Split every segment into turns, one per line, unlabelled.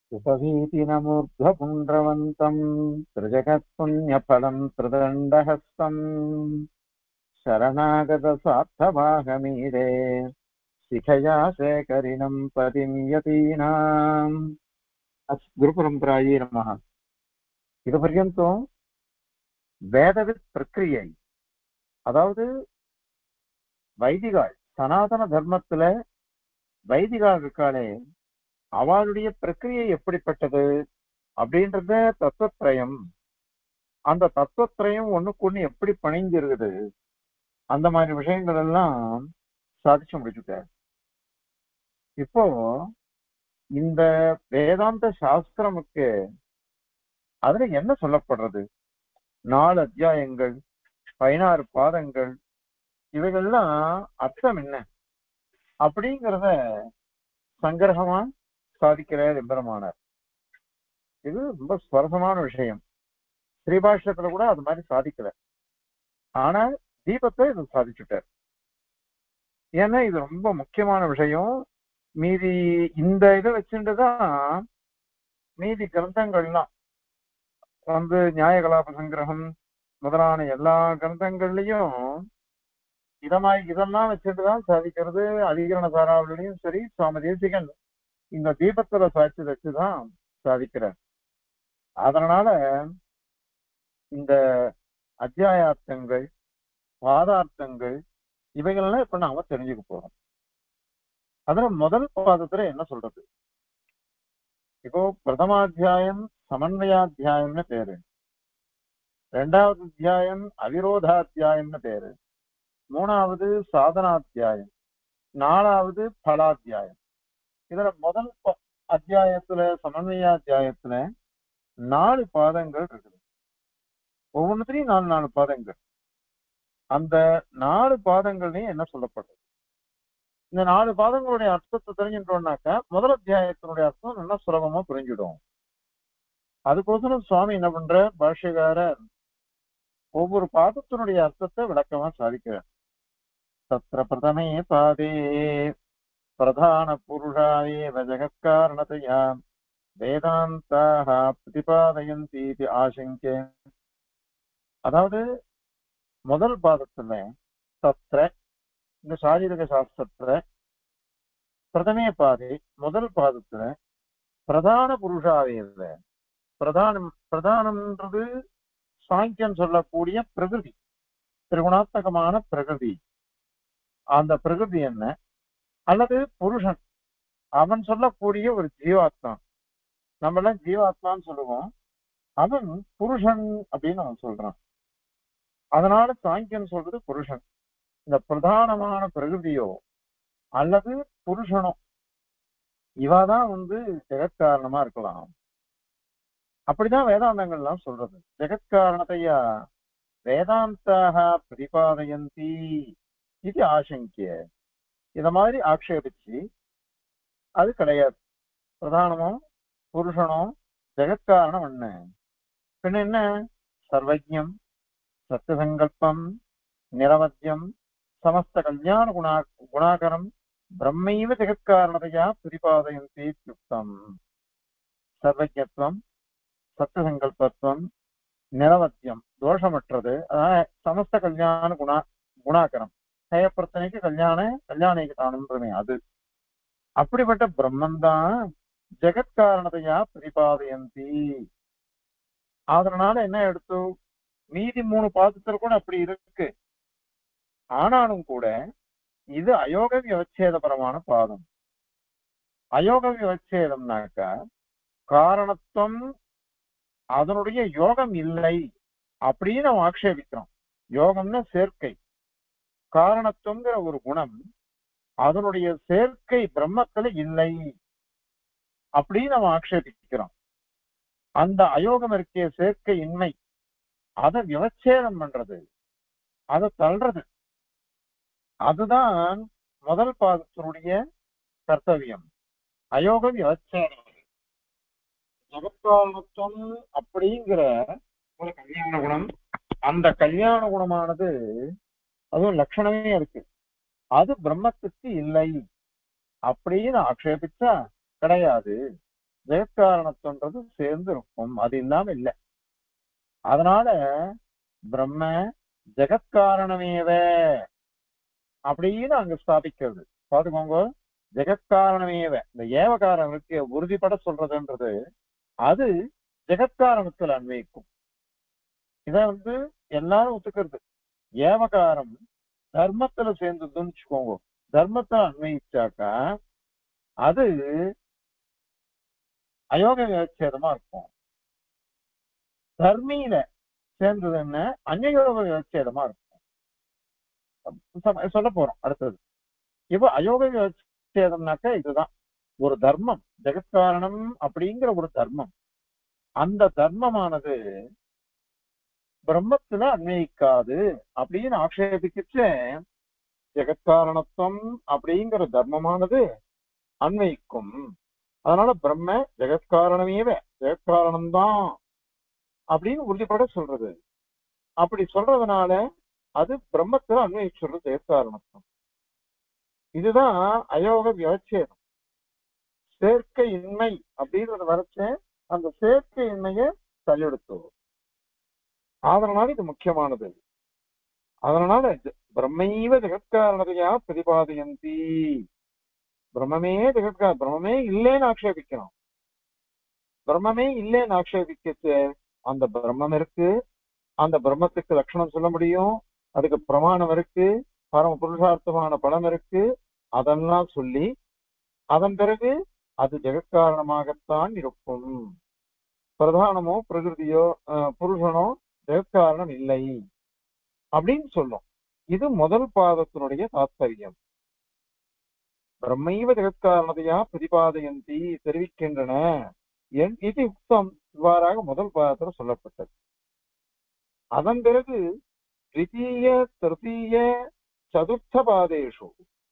उपवीतिनमूर्ध्वपुण्ड्रवन्तम् त्रिजगत्पुण्यफलम् त्रिदण्डहस्तम् शरणागतस्वार्थभागमीडे शिखया शेखरिणम् पतिम् यतीनाम् as குருபரம்பராயே நமः இது பர்யந்தம் வேதவித் பிரக்கிரியை அதாவது வைதிகாள் சனாதன தர்மத்துல வைதிகாள் இருக்காளே அவளுடைய பிரக்கிரியை எப்படிப்பட்டது அப்படின்றத தத்துவத்திரயம் அந்த தத்துவத்திரயம் ஒண்ணுக்கு ஒண்ணு எப்படி பணிஞ்சிருக்குது அந்த மாதிரி விஷயங்கள் எல்லாம் சாதிச்சு முடிச்சுட்டார் இப்போ இந்த வேதாந்த சாஸ்திரமுக்கு அதுல என்ன சொல்லப்படுறது நாலு அத்தியாயங்கள் பதினாறு பாதங்கள் இவைகள்லாம் அர்த்தம் என்ன அப்படிங்கிறத சங்கிரகமா சாதிக்கிறார் எம்பெருமானார் இது ரொம்ப சுவரசமான விஷயம் ஸ்ரீபாஷ்யத்துல கூட அது மாதிரி சாதிக்கல ஆனா தீபத்தை இது சாதிச்சுட்டார் ஏன்னா இது ரொம்ப முக்கியமான விஷயம் மீதி இந்த இதை வச்சுட்டுதான் மீதி கிரந்தங்கள்லாம் வந்து நியாயகலாப சங்கிரகம் முதலான எல்லா கிரந்தங்கள்லயும் இதமாய் இதெல்லாம் வச்சுட்டுதான் சாதிக்கிறது அதிகரண சாராவிலையும் சரி சுவாமி தேசிகன் இந்த தீபத்துல சாட்சி வச்சுதான் சாதிக்கிறார் அதனால இந்த அத்தியாயார்த்தங்கள் பாதார்த்தங்கள் இவைகள்லாம் இப்ப நாம தெரிஞ்சுக்க போறோம் அதுல முதல் பாதத்துல என்ன சொல்றது இப்போ பிரதமாத்தியாயம் சமன்வயாத்தியாயம்னு பேரு ரெண்டாவது அத்தியாயம் அவிரோதாத்தியாயம்னு பேரு மூணாவது சாதனாத்தியாயம் நாலாவது பலாத்தியாயம் இதுல முதல் ப- அத்தியாயத்துல சமன்வயாத்தியாயத்துல நாலு பாதங்கள் இருக்குது ஒவ்வொன்றுத்திலையும் நாலு நாலு பாதங்கள் அந்த நாலு பாதங்கள்லயும் என்ன சொல்லப்படுறது இந்த நாலு பாதங்களுடைய அர்த்தத்தை தெரிஞ்சுட்டோம்னாக்கா முதல் அத்தியாயத்தினுடைய அர்த்தம் நல்லா சுலபமா புரிஞ்சிடும் அதுக்கோசரம் சுவாமி என்ன பண்ற பாஷ்யக்காரர் ஒவ்வொரு பாதத்தினுடைய அர்த்தத்தை விளக்கமா சாதிக்கிறார் தத்திர பிரதமே பாதே பிரதான புருஷாயேவ ஜெகத்காரணதையா வேதாந்தாக பிரதிபாதயந்தி இது ஆசங்கே அதாவது முதல் பாதத்துல தத்திர இந்த சாரீரக சாஸ்திரத்துல பிரதமே பாதை முதல் பாதத்துல பிரதான புருஷாவேவ பிரதானம் பிரதானம்ன்றது சாங்கியம் சொல்லக்கூடிய பிரகிருதி திரிகுணாத்மகமான பிரகிருதி அந்த பிரகிருதி என்ன அல்லது புருஷன் அவன் சொல்லக்கூடிய ஒரு ஜீவாத்மா நம்ம எல்லாம் ஜீவாத்மான்னு சொல்லுவோம் அவன் புருஷன் அப்படின்னு அவன் சொல்றான் அதனால சாங்கியன் சொல்றது புருஷன் இந்த பிரதானமான பிரகிருதியோ அல்லது புருஷனோ இவாதான் வந்து ஜெகத்காரணமா இருக்கலாம் அப்படிதான் வேதாந்தங்கள்லாம் சொல்றது ஜெகத்காரணத்தையா வேதாந்தாக பிரதிபாதயந்தி இது ஆசங்கிய இத மாதிரி ஆக்ஷேபிச்சு அது கிடையாது பிரதானமோ புருஷனோ ஜெகத்காரணம் என்ன பின்ன என்ன சர்வஜம் சத்தியசங்கல்பம் நிரவத்தியம் சமஸ்த கல்யாண குணா குணாகரம் பிரம்மைவ ஜெகத்காரணதையா பிரதிபாதயந்தி யுக்தம் சர்வஜத்துவம் சத்தியசங்கல்பத்துவம் நிரவத்தியம் தோஷமற்றது அதாவது சமஸ்த கல்யாண குணா குணாகரம் ஹயப்பிரத்தனைக்கு கல்யாண கல்யாணிக்கு தானுன்றமே அது அப்படிப்பட்ட பிரம்மன் தான் ஜெகத்காரணத்தையா பிரதிபாதயந்தி அதனால என்ன எடுத்து மீதி மூணு பாதத்துல கூட அப்படி இருக்கு ஆனாலும் கூட இது அயோக விவச்சேதபரமான பாதம் அயோக விவச்சேதம்னாக்கா காரணத்துவம் அதனுடைய யோகம் இல்லை அப்படின்னு நம்ம ஆக்ஷேபிக்கிறோம் யோகம்னா சேர்க்கை காரணத்துவங்கிற ஒரு குணம் அதனுடைய சேர்க்கை பிரம்மத்துல இல்லை அப்படின்னு நம்ம ஆக்ஷேபிக்கிறோம் அந்த அயோகம் இருக்கிய சேர்க்கை இன்மை அதை விவச்சேதம் பண்றது அதை தள்ளுறது அதுதான் முதல் பாதத்தினுடைய கர்த்தவியம் அயோக விவச்சேதம் ஜெகத்காரணத்துவம் அப்படிங்கிற ஒரு கல்யாண குணம் அந்த கல்யாண குணமானது அதுவும் லட்சணமே இருக்கு அது பிரம்மத்துக்கு இல்லை அப்படின்னு ஆக்ஷேபிச்சா கிடையாது ஜெகத்காரணத்துன்றது சேர்ந்து இருக்கும் அது இல்லாம இல்ல அதனால பிரம்ம ஜெகத்காரணமேவ அப்படின்னு அங்க ஸ்தாபிக்கிறது பாத்துக்கோங்க ஜெகத்காரணமேவ இந்த ஏவகாரனுக்கு உறுதிப்பட சொல்றதுன்றது அது ஜெகத்காரணத்துல அன்வயிக்கும் இத வந்து எல்லாரும் ஒத்துக்கிறது ஏவகாரம் தர்மத்துல சேர்ந்ததுன்னு வச்சுக்கோங்க தர்மத்துல அன்வயிச்சாக்கா அது அயோக விவச்சேதமா இருக்கும் தர்மியில சேர்ந்ததுன்னு அந்நயோக விவச்சேதமா இருக்கும் ச- சொல்ல போறோம் அடுத்தது இப்போ அயோக விவச்சேதம்னாக்கா இதுதான் ஒரு தர்மம் ஜெகத்காரணம் அப்படிங்கிற ஒரு தர்மம் அந்த தர்மமானது பிரம்மத்துல அன்வயிக்காது அப்படின்னு ஆக்ஷேபிக்கிச்சு ஜெகத்காரணத்துவம் அப்படிங்கிற தர்மமானது அன்வயிக்கும் அதனால பிரம்ம ஜெகத்காரணமேவ ஜெகத்காரணம்தான் அப்படின்னு உறுதிப்பட சொல்றது அப்படி சொல்றதுனால அது பிரம்மத்துல அன்வயிச்சுறது ஜெகத்காரணத்துவம் இதுதான் அயோக விவச்சேதம் சேர்க்கை இன்மை அப்படின்றத வரைச்ச அந்த சேர்க்கை இன்மையை தள்ளிடுத்து அதனால இது முக்கியமானது அதனால ஜ- பிரம்மைவ ஜெகத்காரணதையா பிரதிபாதயந்தி பிரம்மமே ஜெகத்கா பிரம்மமே இல்லைன்னு ஆக்ஷேபிக்கணும் பிரம்மமே இல்லைன்னு ஆக்ஷேபிக்கச்சு அந்த பிரம்மம் இருக்கு அந்த பிரம்மத்துக்கு லட்சணம் சொல்ல முடியும் அதுக்கு பிரமாணம் இருக்கு பரம புருஷார்த்தமான பலம் இருக்கு அதெல்லாம் சொல்லி அதன் பிறகு அது ஜெகத்காரணமாகத்தான் இருக்கும் பிரதானமோ பிரகிருதியோ அஹ், புருஷனோ ஜெகத்காரணம் இல்லை அப்படின்னு சொல்லும் இது முதல் பாதத்தினுடைய தாத்பரியம் பிரம்மைவ ஜெகத்காரணதையா பிரதிபாதயந்தி தெரிவிக்கின்றன என் இது யுக்தம் இவ்வாறாக முதல் பாதத்தில் சொல்லப்பட்டது அதன் பிறகு தித்தீய திருத்தீய சதுர்த்த பாதேஷு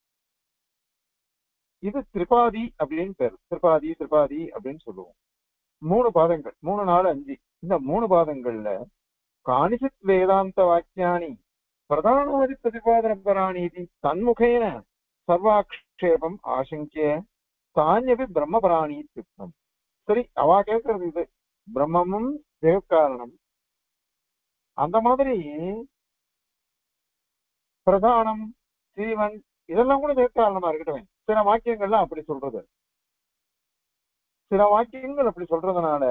இது திரிபாதி அப்படின்னு பேர் திரிபாதி திரிபாதி அப்படின்னு சொல்லுவோம் மூணு பாதங்கள் மூணு நாலு அஞ்சு இந்த மூணு பாதங்கள்ல காணிசித் வேதாந்த வாக்கியானி பிரதானமதி பிரதிபாதன பராணீதி தன்முகேன சர்வாக்ஷேபம் ஆசங்கிய தானியபி பிரம்மபராணி யுக்தம் சரி அவா கேட்கறது இது பிரம்மமும் ஜெகத்காரணம் அந்த மாதிரி பிரதானம் ஜீவன் இதெல்லாம் கூட ஜெகத்காரணமா இருக்கட்டும் சில வாக்கியங்கள்லாம் அப்படி சொல்றது சில வாக்கியங்கள் அப்படி சொல்றதுனால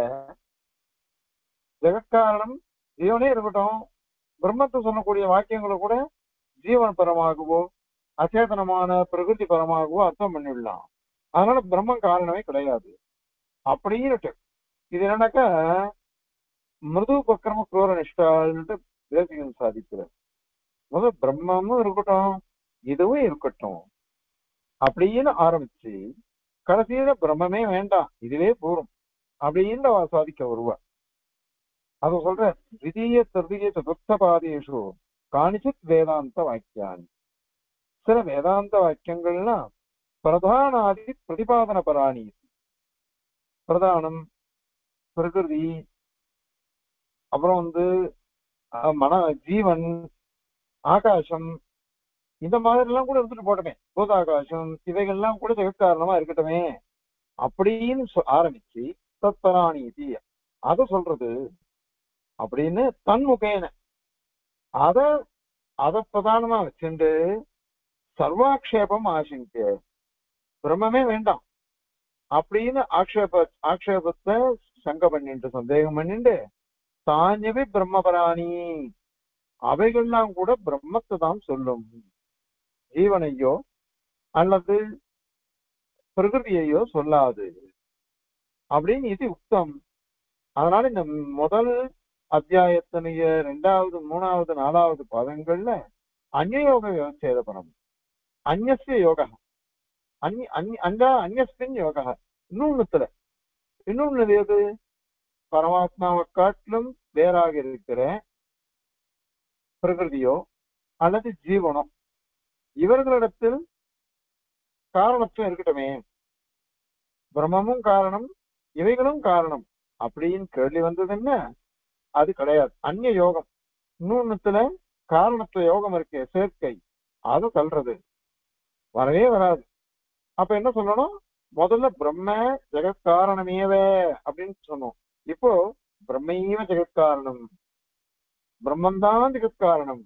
ஜெகத்காரணம் ஜீவனே இருக்கட்டும் பிரம்மத்தை சொல்லக்கூடிய வாக்கியங்களை கூட ஜீவன் பரமாகவோ அச்சேதனமான பிரகிருதி பரமாகவோ அர்த்தம் பண்ணிவிடலாம் அதனால பிரம்மம் காரணமே கிடையாது அப்படின்னுட்டு இது என்னன்னாக்கா மிருது பக்கிரம குரோர நிஷ்டால்னுட்டு தேசிகன் சாதிக்கிறார் முதல் பிரம்மமும் இருக்கட்டும் இதுவும் இருக்கட்டும் அப்படின்னு ஆரம்பிச்சு கடைசியில பிரம்மமே வேண்டாம் இதுவே போரும் அப்படின்னு அவ சாதிக்க வருவா அத சொல்ற திதீய திருதீய சதுர்த்த பாதேஷு காணிச்சித் வேதாந்த வாக்கியானி சில வேதாந்த வாக்கியங்கள்னா பிரதானாதி பிரதிபாதன பராணி பிரதானம் பிரகிருதி அப்புறம் வந்து அஹ், மன ஜீவன் ஆகாசம் இந்த மாதிரி எல்லாம் கூட எடுத்துட்டு போட்டமே பூதாகாசம் இவைகள்லாம் கூட ஜெகத்காரணமா இருக்கட்டுமே அப்படின்னு சொ- ஆரம்பிச்சு தத்பராணீதி அத சொல்றது அப்படின்னு தன்முகேன அத அத பிரதானமா வச்சுண்டு சர்வாக்ஷேபம் ஆசிங்க பிரம்மமே வேண்டாம் அப்படின்னு ஆக்ஷேப ஆக்ஷேபத்தை சங்க பண்ணிட்டு சந்தேகம் பண்ணிட்டு தானியவே பிரம்மபராணி அவைகள்லாம் கூட பிரம்மத்தை தான் சொல்லும் ஜீவனையோ அல்லது பிரகிருதியையோ சொல்லாது அப்படின்னு இது உக்தம் அதனால இந்த முதல் அத்தியாயத்தினுடைய ரெண்டாவது மூணாவது நாலாவது பாதங்கள்ல அந்நியோக விவச்சேதபனம் அந்நிய யோகா அந்நி அந்நி அந்த அந்நியஸ்மின் யோகா இன்னொன்னுத்துல இன்னொன்னு எது பரமாத்மாவை காட்டிலும் வேறாக இருக்கிற பிரகிருதியோ அல்லது ஜீவனோ இவர்களிடத்தில் காரணத்துவம் இருக்கட்டுமே பிரம்மமும் காரணம் இவைகளும் காரணம் அப்படின்னு கேள்வி வந்தது என்ன அது கிடையாது அந்நிய யோகம் இன்னொன்னுத்துல காரணத்துவ யோகம் இருக்கு சேர்க்கை அது தள்ளுறது வரவே வராது அப்ப என்ன சொல்லணும் முதல்ல பிரம்ம ஜெகத்காரணமேவே அப்படின்னு சொன்னோம் இப்போ பிரம்மைவ ஜெகத்காரணம் பிரம்மந்தான் ஜெகத்காரணம்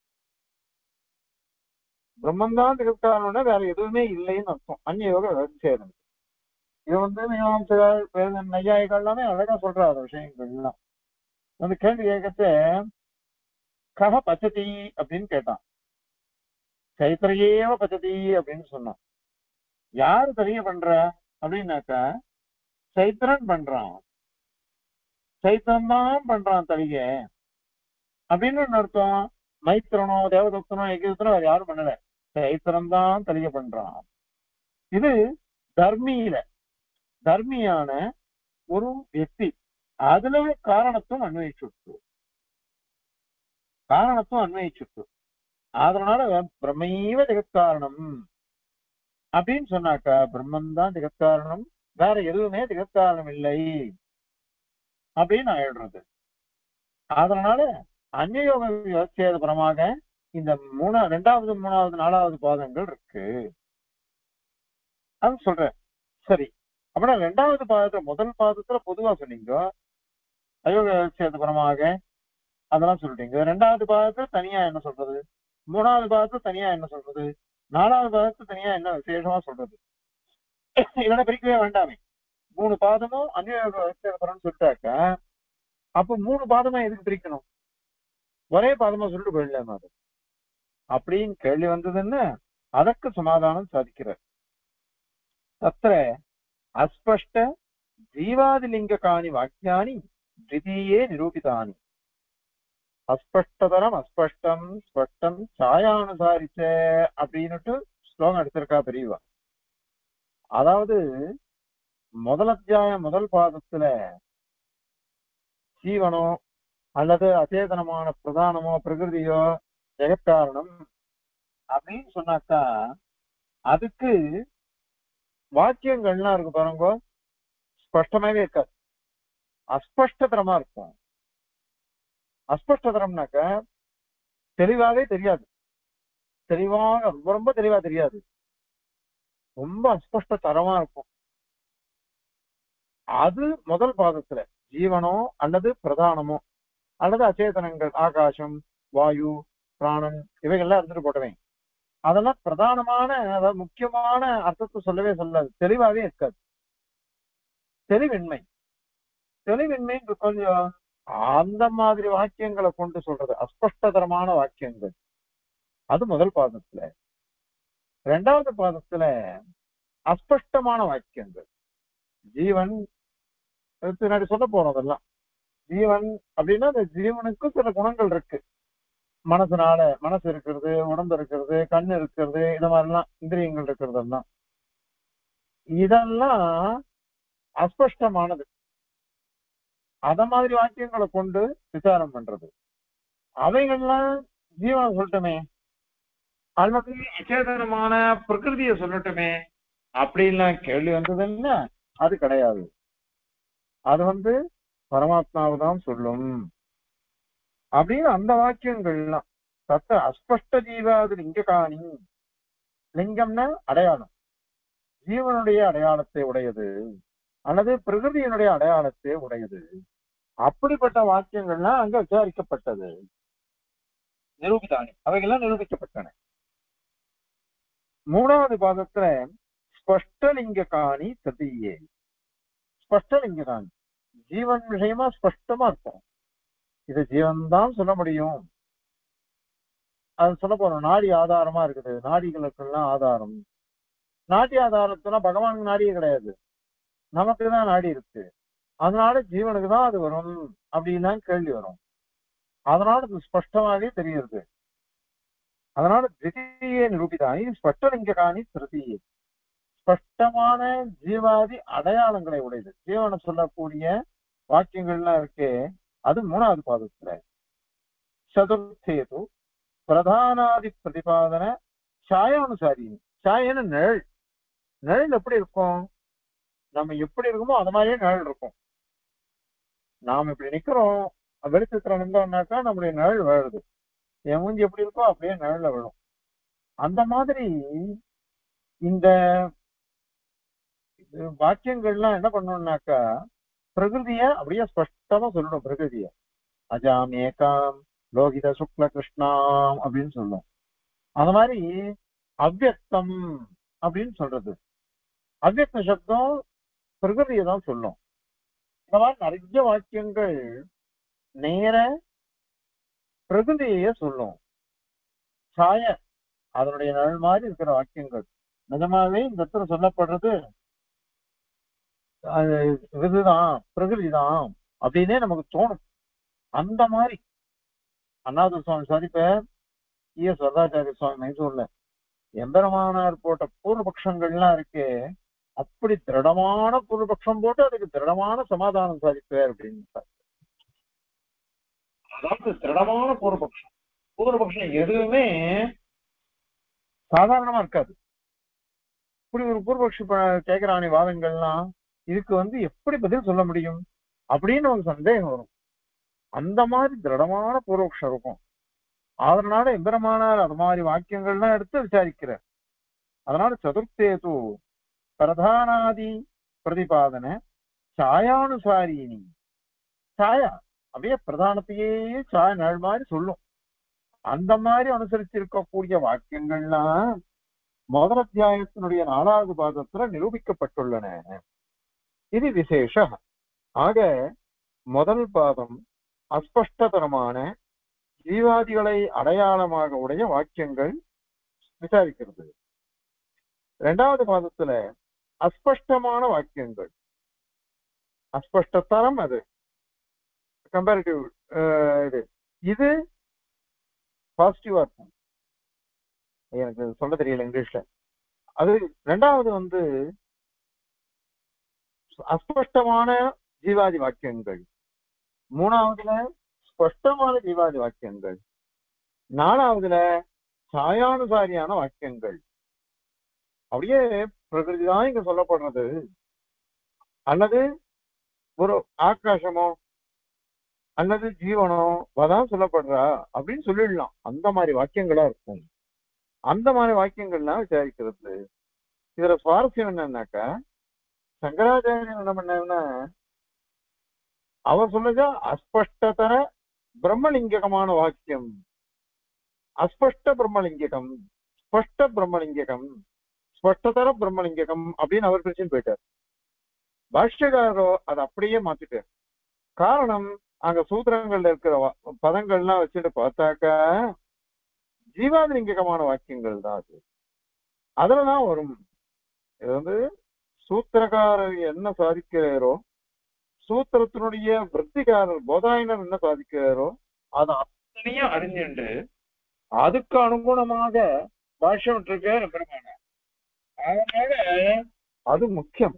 பிரம்மந்தான் ஜெகத்காரணம்னா வேற எதுவுமே இல்லைன்னு அர்த்தம் அந்நியோக விவச்சேதம் இது வந்து மீமாம்சகர் வேத நையாயிகள் எல்லாமே அழகா சொல்றாரு விஷயங்கள் எல்லாம் அந்த கேள்வி கேட்கச்ச கக பச்சதி அப்படின்னு கேட்டான் சைத்திரையேவ பச்சதி அப்படின்னு சொன்னான் யாரு தெரிய பண்ற அப்படின்னாக்கா சைத்திரன் பண்றான் சைத்திரம் தான் பண்றான் தலிக அப்படின்னு ஒண்ணு அர்த்தம் மைத்திரனோ தேவதத்தனோ எகிதத்தனோ வேற யாரும் பண்ணல சைத்திரம் தான் தலிக பண்றான் இது தர்மியில தர்மியான ஒரு వ్యక్తి அதுல காரணத்துவம் அன்வயிச்சுட்டு காரணத்துவம் அன்வயிச்சுட்டு அதனால பிரம்மைவ ஜெகத்காரணம் அப்படின்னு சொன்னாக்கா பிரம்மன் தான் ஜெகத்காரணம் வேற எதுவுமே ஜெகத்காரணம் இல்லை அப்படின்னு ஆயிடுறது அதனால அந்நியோக விவச்சேத பரமாக இந்த மூணா ரெண்டாவது மூணாவது நாலாவது பாதங்கள் இருக்கு அது சொல்றேன் சரி அப்படின்னா ரெண்டாவது பாதத்துல முதல் பாதத்துல பொதுவா சொன்னீங்க அயோக விவச்சேத பரமாக அதெல்லாம் சொல்லிட்டீங்க ரெண்டாவது பாதத்துல தனியா என்ன சொல்றது மூணாவது பாதத்துல தனியா என்ன சொல்றது நாலாவது பாதத்துல தனியா என்ன விசேஷமா சொல்றது இதெல்லாம் பிரிக்கவே வேண்டாமே மூணு பாதமும் அந்நியோக விவச்சேத பரம்னு சொல்லிட்டாக்கா அப்ப மூணு பாதமா எதுக்கு பிரிக்கணும் ஒரே பாதமா சொல்லிட்டு போயிடலாமா அது அப்படின்னு கேள்வி வந்ததுன்னு அதற்கு சமாதானம் சாதிக்கிறார் தத்திர அஸ்பஷ்ட ஜீவாதிலிங்ககானி வாக்கியானி द्वितीये நிரூபிதானி அஸ்பஷ்டதரம் அஸ்பஷ்டம் ஸ்பஷ்டம் சாயானுசாரிச்ச அப்படின்னுட்டு ஸ்லோகம் எடுத்திருக்கா பெரியவா அதாவது முதல் அத்தியாயம் முதல் பாதத்துல ஜீவனோ அல்லது அச்சேதனமான பிரதானமோ பிரகிருதியோ ஜெகத்காரணம் அப்படின்னு சொன்னாக்கா அதுக்கு வாக்கியங்கள்லாம் இருக்கு பாருங்க ஸ்பஷ்டமாவே இருக்காது அஸ்பஷ்டதரமா இருக்கும் அஸ்பஷ்டதரம்னாக்க தெளிவாவே தெரியாது தெளிவாக ரொம்ப ரொம்ப தெளிவா தெரியாது ரொம்ப அஸ்பஷ்ட தரமா இருக்கும் அது முதல் பாதத்துல ஜீவனோ அல்லது பிரதானமோ அல்லது அச்சேதனங்கள் ஆகாசம் வாயு பிராணன் இவைகள்லாம் இருந்துட்டு போட்டவே அதெல்லாம் பிரதானமான அதாவது முக்கியமான அர்த்தத்தை சொல்லவே சொல்லாது தெளிவாவே இருக்காது தெளிவின்மை தெளிவின்மை கொஞ்சம் அந்த மாதிரி வாக்கியங்களை கொண்டு சொல்றது அஸ்பஷ்டதரமான வாக்கியங்கள் அது முதல் பாதத்துல ரெண்டாவது பாதத்துல அஸ்பஷ்டமான வாக்கியங்கள் ஜீவன் பின்னாடி சொல்ல போறோம் அதெல்லாம் ஜீவன் அப்படின்னா அந்த ஜீவனுக்கு சில குணங்கள் இருக்கு மனசுனால மனசு இருக்கிறது உடம்பு இருக்கிறது கண் இருக்கிறது இந்த மாதிரிலாம் இந்திரியங்கள் இருக்கிறது எல்லாம் இதெல்லாம் அஸ்பஷ்டமானது அத மாதிரி வாக்கியங்களை கொண்டு விசாரம் பண்றது அவைகள்லாம் ஜீவனை சொல்லட்டுமே அல்லது அச்சேதனமான பிரகிருதிய சொல்லட்டுமே அப்படின்லாம் கேள்வி வந்ததுன்னா அது கிடையாது அது வந்து பரமாத்மாவை தான் சொல்லும் அப்படின்னு அந்த வாக்கியங்கள்லாம் தத்த அஸ்பஷ்ட ஜீவாது லிங்க காணி லிங்கம்னா அடையாளம் ஜீவனுடைய அடையாளத்தை உடையது அல்லது பிரகிருதியினுடைய அடையாளத்தை உடையது அப்படிப்பட்ட வாக்கியங்கள்லாம் அங்க விசாரிக்கப்பட்டது நிரூபிதானி அவைகள்லாம் நிரூபிக்கப்பட்டன மூணாவது பாதத்துல ஸ்பஷ்டலிங்க காணி ததியே ஸ்பஷ்டலிங்க காணி ஜீவன் விஷயமா ஸ்பஷ்டமா இருக்கும் இது ஜீவன் தான் சொல்ல முடியும் அது சொல்ல போறோம் நாடி ஆதாரமா இருக்குது நாடிகளுக்கெல்லாம் ஆதாரம் நாடி ஆதாரத்துல பகவான் நாடியே கிடையாது நமக்கு தான் நாடி இருக்கு அதனால ஜீவனுக்கு தான் அது வரும் அப்படின்லாம் கேள்வி வரும் அதனால அது ஸ்பஷ்டமாவே தெரியுது அதனால திதியே நிரூபிதானி ஸ்பஷ்டலிங்க காணி திருதியே ஸ்பஷ்டமான ஜீவாதி அடையாளங்களை உடையது ஜீவனை சொல்லக்கூடிய வாக்கியங்கள்லாம் இருக்கே அது மூணாவது பாதத்துல சதுர்த்தேது பிரதானாதி பிரதிபாதன சாயானுசாரி சாயன நிழல் நிழல் எப்படி இருக்கும் நம்ம எப்படி இருக்குமோ அது மாதிரியே நிழல் இருக்கும் நாம இப்படி நிக்கிறோம் வெளிச்சத்துல நின்றோம்னாக்கா நம்முடைய நிழல் விழுது என் மூஞ்சி எப்படி இருக்கோ அப்படியே நிழல்ல விழும் அந்த மாதிரி இந்த வாக்கியங்கள்லாம் என்ன பண்ணணும்னாக்கா பிரகிருதிய அப்படியே ஸ்பஷ்டமா சொல்லணும் பிரகிருதிய அஜாம் ஏகாம் லோகித சுக்ல கிருஷ்ணாம் அப்படின்னு சொல்லும் அந்த மாதிரி அவ்வக்தம் அப்படின்னு சொல்றது அவ்வக்த சப்தம் பிரகிருதியை தான் சொல்லும் இந்த மாதிரி நிறைய வாக்கியங்கள் நேர பிரகிருதியே சொல்லும் சாய அதனுடைய நிழல் மாதிரி இருக்கிற வாக்கியங்கள் நிஜமாவே இந்த இடத்துல சொல்லப்படுறது அது இதுதான் பிரகிருதி தான் அப்படின்னே நமக்கு தோணும் அந்த மாதிரி அண்ணாதுர சுவாமி சாதிப்ப ஈ எஸ் வரதாச்சாரிய சுவாமி மைசூர்ல எம்பெருமானார் போட்ட பூர்வபக்ஷங்கள்லாம் இருக்கு அப்படி திருடமான பூர்வபக்ஷம் போட்டு அதுக்கு திருடமான சமாதானம் சாதிப்பார் அப்படின்னு அதாவது திருடமான பூர்வபக்ஷம் பூர்வபக்ஷம் எதுவுமே சாதாரணமா இருக்காது இப்படி ஒரு பூர்வபக்ஷி கேட்கிறானே வாதங்கள்லாம் இதுக்கு வந்து எப்படி பதில் சொல்ல முடியும் அப்படின்னு ஒரு சந்தேகம் வரும் அந்த மாதிரி திருடமான பூர்வபக்ஷம் இருக்கும் அதனால எம்பெருமானார் அது மாதிரி வாக்கியங்கள்லாம் எடுத்து விசாரிக்கிறார் அதனால சதுர்த்தேது பிரதானாதி பிரதிபாதன சாயானுசாரினி சாயா அப்படியே பிரதானத்தையே சாய நாள் மாதிரி சொல்லும் அந்த மாதிரி அனுசரிச்சு இருக்கக்கூடிய வாக்கியங்கள்லாம் முதல் அத்தியாயத்தினுடைய நாலாவது பாதத்துல நிரூபிக்கப்பட்டுள்ளன இது விசேஷ ஆக முதல் பாதம் அஸ்பஷ்டதரமான ஜீவாதிகளை அடையாளமாக உடைய வாக்கியங்கள் விசாரிக்கிறது இரண்டாவது பாதத்துல அஸ்பஷ்டமான வாக்கியங்கள் அஸ்பஷ்டத்தரம் அது கம்பேரிட்டிவ் இது இது பாசிட்டிவா இருக்கும் எனக்கு சொல்ல தெரியல இங்கிலீஷ்ல அது ரெண்டாவது வந்து அஸ்பஷ்டமான ஜீவாதி வாக்கியங்கள் மூணாவதுல ஸ்பஷ்டமான ஜீவாதி வாக்கியங்கள் நாலாவதுல சாயானுசாரியான வாக்கியங்கள் அப்படியே பிரகிருதி தான் இங்க சொல்லப்படுறது அல்லது ஒரு ஆகாசமோ அல்லது ஜீவனோ அதான் சொல்லப்படுறா அப்படின்னு சொல்லிடலாம் அந்த மாதிரி வாக்கியங்களா இருக்கும் அந்த மாதிரி வாக்கியங்கள்லாம் விசாரிக்கிறது இதுல சுவாரஸ்யம் என்னன்னாக்கா சங்கராச்சாரியன் என்ன பண்ணாருன்னா அவர் சொன்னது அஸ்பஷ்டதர பிரம்மலிங்ககமான வாக்கியம் அஸ்பஷ்ட பிரம்மலிங்ககம் ஸ்பஷ்ட பிரம்மலிங்ககம் ஸ்பஷ்டதர பிரம்மலிங்ககம் அப்படின்னு அவர் பிரிச்சுன்னு போயிட்டார் பாஷ்யகாரோ அதை அப்படியே மாத்திட்டார் காரணம் அங்க சூத்திரங்கள்ல இருக்கிற பதங்கள்லாம் வச்சுட்டு பார்த்தாக்கா ஜீவாதிலிங்ககமான வாக்கியங்கள் தான் அது அதுலதான் வரும் இது வந்து சூத்திரக்காரர் என்ன சாதிக்கிறாரோ சூத்திரத்தினுடைய விற்த்திகாரர் போதாயனர் என்ன சாதிக்கிறாரோ அது அத்தனையும் அறிஞ்சுண்டு அதுக்கு அனுகுணமாக பாஷ்யம் இருக்கார் பெருமான அதனால அது முக்கியம்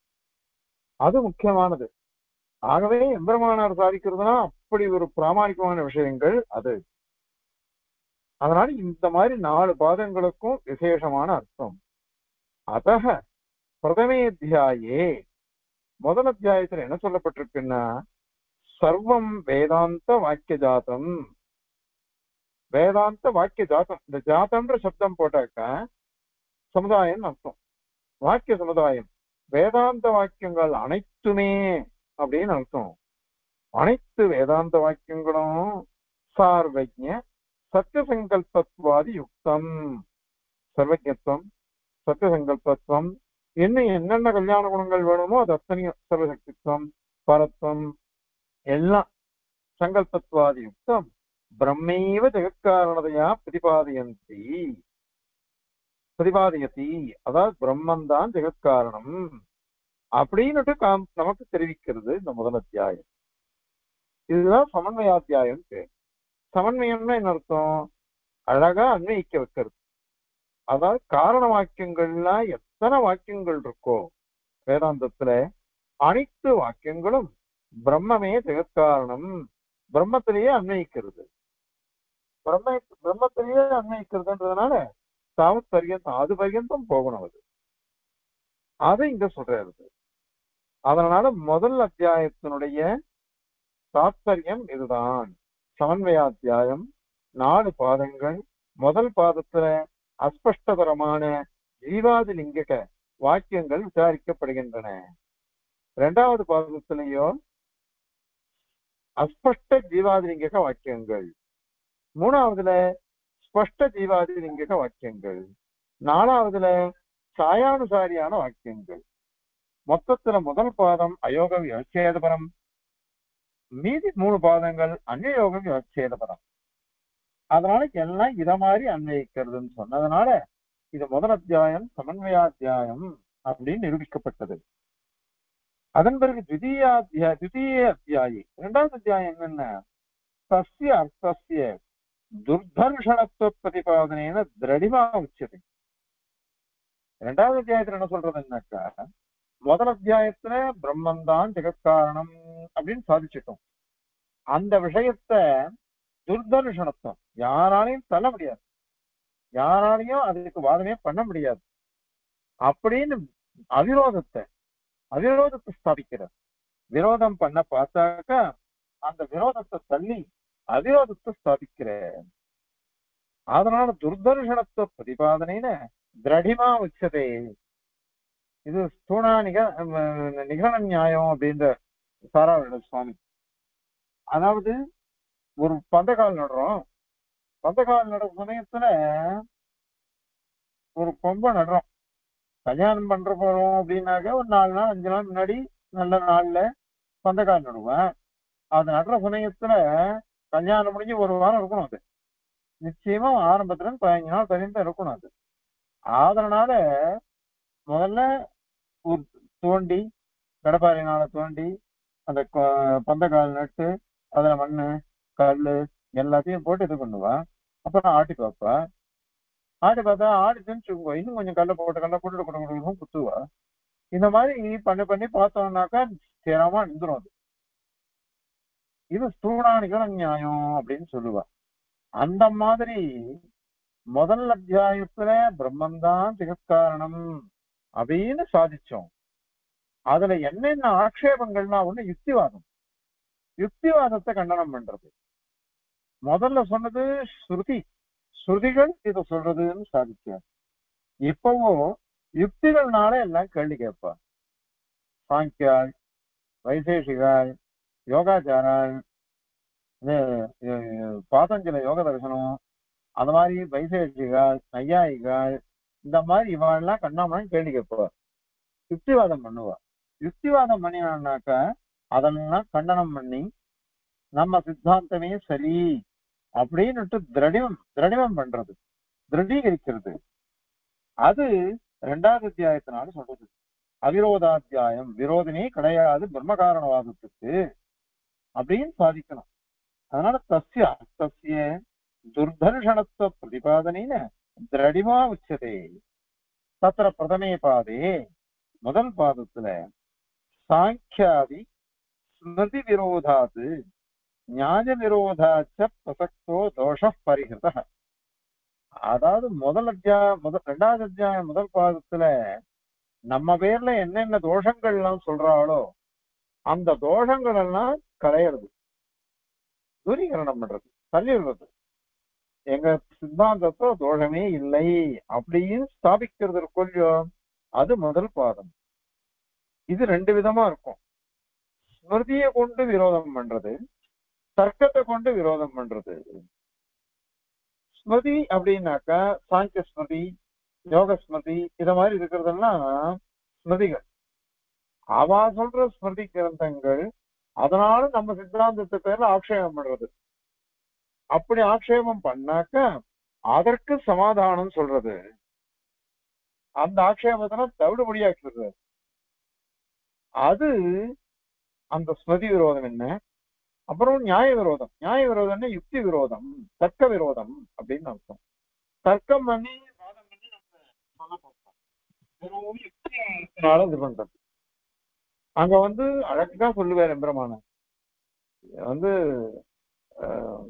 அது முக்கியமானது ஆகவே எம்பெருமானார் சாதிக்கிறதுனா அப்படி ஒரு பிராமணிகமான விஷயங்கள் அது அதனால இந்த மாதிரி நாலு பாதங்களுக்கும் விசேஷமான அர்த்தம் அத்தக பிரதமே அத்தியாயே முதல் அத்தியாயத்துல என்ன சொல்லப்பட்டிருக்குன்னா சர்வம் வேதாந்த வாக்கிய ஜாதம் வேதாந்த வாக்கிய ஜாத்தம் இந்த ஜாத்தம்ன்ற சப்தம் போட்டாக்கா சமுதாயம் அர்த்தம் வாக்கிய சமுதாயம் வேதாந்த வாக்கியங்கள் அனைத்துமே அப்படின்னு அர்த்தம் அனைத்து வேதாந்த வாக்கியங்களும் சார்வஜ்ய சத்தியசங்கல்பத்வாதி யுக்தம் சர்வஜத்துவம் சத்தியசங்கல்பத்துவம் இன்னும் என்னென்ன கல்யாண குணங்கள் வேணுமோ அது அத்தனையும் சர்வசக்தித்துவம் பரத்வம் எல்லாம் சங்கல்பத்வாதி யுக்தம் பிரம்மைவ ஜெகத்காரணதையா பிரதிபாதயந்தி பிரதிபாதயதி அதாவது பிரம்மன் தான் ஜெகத்காரணம் அப்படின்னுட்டு காம் நமக்கு தெரிவிக்கிறது இந்த முதல் அத்தியாயம் இதுதான் சமன்வயாத்தியாயம் பேர் சமன்வயம்னா என்ன அர்த்தம் அழகா அன்வயிக்க வைக்கிறது அதாவது காரண வாக்கியங்கள்லாம் எத்தனை வாக்கியங்கள் இருக்கோ வேதாந்தத்துல அனைத்து வாக்கியங்களும் பிரம்மமே ஜெகத்காரணம் பிரம்மத்திலேயே அன்வயிக்கிறது பிரம்ம பிரம்மத்திலேயே அன்வயிக்கிறதுன்றதுனால தாவத் பரியந்தம் அது பரியந்தம் போகணும் அது அதை இங்க சொல்றது அதனால முதல் அத்தியாயத்தினுடைய தாத்பரியம் இதுதான் சமன்வயாத்தியாயம் நாலு பாதங்கள் முதல் பாதத்துல அஸ்பஷ்டதரமான ஜீவாதி லிங்கக வாக்கியங்கள் விசாரிக்கப்படுகின்றன இரண்டாவது பாதத்திலேயோ அஸ்பஷ்ட ஜீவாதிலிங்கக வாக்கியங்கள் மூணாவதுல ஸ்பஷ்ட ஜீவாதிலிங்கக வாக்கியங்கள் நாலாவதுல சாயானுசாரியான வாக்கியங்கள் மொத்தத்துல முதல் பாதம் அயோக விவச்சேதபரம் மீதி மூணு பாதங்கள் அந்நியோக விவச்சேதபரம் அதனால எல்லாம் இத மாதிரி அன்வயிக்கிறதுன்னு சொன்னதுனால இது முதல் அத்தியாயம் சமன்வயாத்தியாயம் அப்படின்னு நிரூபிக்கப்பட்டது அதன் பிறகு திவிதீயாத்தியா திவிதீய அத்தியாயி இரண்டாவது அத்தியாயம் என்னென்ன சஸ்ய அர்த்தஸ்ய துர்தர்ஷனத்துவ பிரதிபாதனைன திரடிமா உச்சது இரண்டாவது அத்தியாயத்துல என்ன சொல்றதுன்னாக்கா முதல் அத்தியாயத்துல பிரம்மன் தான் ஜெகத்காரணம் அப்படின்னு சாதிச்சிட்டோம் அந்த விஷயத்த துர்தர்ஷனத்துவம் யாராலையும் தள்ள முடியாது யாராலையும் அதுக்கு வாதமே பண்ண முடியாது அப்படின்னு அவிரோதத்தை அவிரோதத்தை ஸ்தாபிக்கிறார் விரோதம் பண்ண பார்த்தாக்கா அந்த விரோதத்தை தள்ளி அவிரோதத்தை ஸ்தாபிக்கிறார் அதனால துர்தர்ஷனத்துவ பிரதிபாதனைன திரடிமா உச்சதே இது ஸ்தூணா நிக நிகழ நியாயம் அப்படின்ற சாராவிட சுவாமி அதாவது ஒரு பந்தக்கால் நடுறோம் பந்தக்கால் நடுற சமயத்துல ஒரு கொம்பை நடுறோம் கல்யாணம் பண்ற போறோம் அப்படின்னாக்க ஒரு நாலு நாள் அஞ்சு நாள் முன்னாடி நல்ல நாள்ல பந்தக்கால் நடுவேன் அது நடுற சமயத்துல கல்யாணம் முடிஞ்சு ஒரு வாரம் இருக்கணும் அது நிச்சயமா ஆரம்பத்துல இருந்து பதினஞ்சு நாள் பதினஞ்சு இருக்கணும் அது அதனால முதல்ல ஒரு தோண்டி கடப்பாறையினால தோண்டி அந்த கொ- பந்தக்கால் நட்டு அதுல மண்ணு கல்லு எல்லாத்தையும் போட்டு இது பண்ணுவேன் அப்புறம் ஆட்டி பார்ப்பேன் ஆட்டி பார்த்தா ஆடி திணிச்சுக்கோ இன்னும் கொஞ்சம் கல்லை போட்டு கல்லை போட்டு கொண்டு கொண்டு குத்துவா இந்த மாதிரி பண்ணி பண்ணி பார்த்தோம்னாக்கா சேராம நின்றுடும் அது இது ஸ்தூணானிகள நியாயம் அப்படின்னு சொல்லுவா அந்த மாதிரி முதல் அத்தியாயத்துல பிரம்மன் தான் ஜெகத்காரணம் அப்படின்னு சாதிச்சோம் அதுல என்னென்ன ஆக்ஷேபங்கள்னா ஒண்ணு யுக்திவாதம் யுக்திவாதத்தை கண்டனம் பண்றது முதல்ல சொன்னது ஸ்ருதி ஸ்ருதிகள் இதை சொல்றதுன்னு சாதிச்சார் இப்பவோ யுக்திகள்னால எல்லாம் கேள்வி கேட்பா சாங்கியாள் வைசேஷிகாள் யோகாச்சாராள் இது, இது, பாதஞ்சல யோக தரிசனம் அந்த மாதிரி வைசேஷிகாள் நையாயிகாள் இந்த மாதிரி இவாள்லாம் கண்ணாமலாம் கேள்வி கேட்பா யுக்திவாதம் பண்ணுவா யுக்திவாதம் பண்ணினான்னாக்க அதெல்லாம் கண்டனம் பண்ணி நம்ம சித்தாந்தமே சரி அப்படின்னுட்டு திரடிமம் திரடிமம் பண்றது திருடீகரிக்கிறது அது ரெண்டாவது அத்தியாயத்தினால சொல்றது அவிரோதாத்தியாயம் விரோதமே கிடையாது பிரம்மகாரணவாதத்துக்கு அப்படின்னு சாதிக்கணும் அதனால தஸ்ய அர்த்தஸ்ய துர்தர்ஷனத்துவ பிரதிபாதனைன திரடிமா உச்சதே தத்திர பிரதமே பாதே முதல் பாதத்துல சாங்கியாதி ஸ்மிருதி விரோதாது நியாய விரோதாச்ச பிரசக்தோ தோஷ பரிகிருத அதாவது முதல் அத்தியாயம் முதல் ரெண்டாவது அத்தியாயம் முதல் பாதத்துல நம்ம பேர்ல என்னென்ன தோஷங்கள் எல்லாம் சொல்றாளோ அந்த தோஷங்கள் எல்லாம் களையிறது தூரீகரணம் பண்றது தள்ளிடுறது எங்க சித்தாந்தத்துல தோஷமே இல்லை அப்படின்னு ஸ்தாபிக்கிறது கொள்ளியோ அது முதல் பாதம் இது ரெண்டு விதமா இருக்கும் ஸ்மிருதியை கொண்டு விரோதம் பண்றது தர்க்கத்தை கொண்டு விரோதம் பண்றது ஸ்மிருதி அப்படின்னாக்கா சாங்கிய ஸ்மிருதி யோக ஸ்மிருதி இத மாதிரி இருக்கிறதெல்லாம் ஸ்மிருதிகள் அவ சொல்ற ஸ்மிருதி கிரந்தங்கள் அதனால நம்ம சித்தாந்தத்து பேர்ல ஆக்ஷேபம் பண்றது அப்படி ஆக்ஷேபம் பண்ணாக்க அதற்கு சமாதானம் சொல்றது அந்த ஆக்ஷேபத்தின தவிடுபடியாக்குறது அது அந்த ஸ்மிருதி விரோதம் என்ன அப்புறம் நியாய விரோதம் நியாய விரோதம்னா யுக்தி விரோதம் தர்க்க விரோதம் அப்படின்னு அர்த்தம் தர்க்கம் பண்ணி வாதம் பண்ணி நம்ம சொல்ல பார்ப்போம் வெறும் யுக்தினால இது பண்றது அங்க வந்து அழகா சொல்லுவார் எம்பிரமான வந்து ஆஹ்,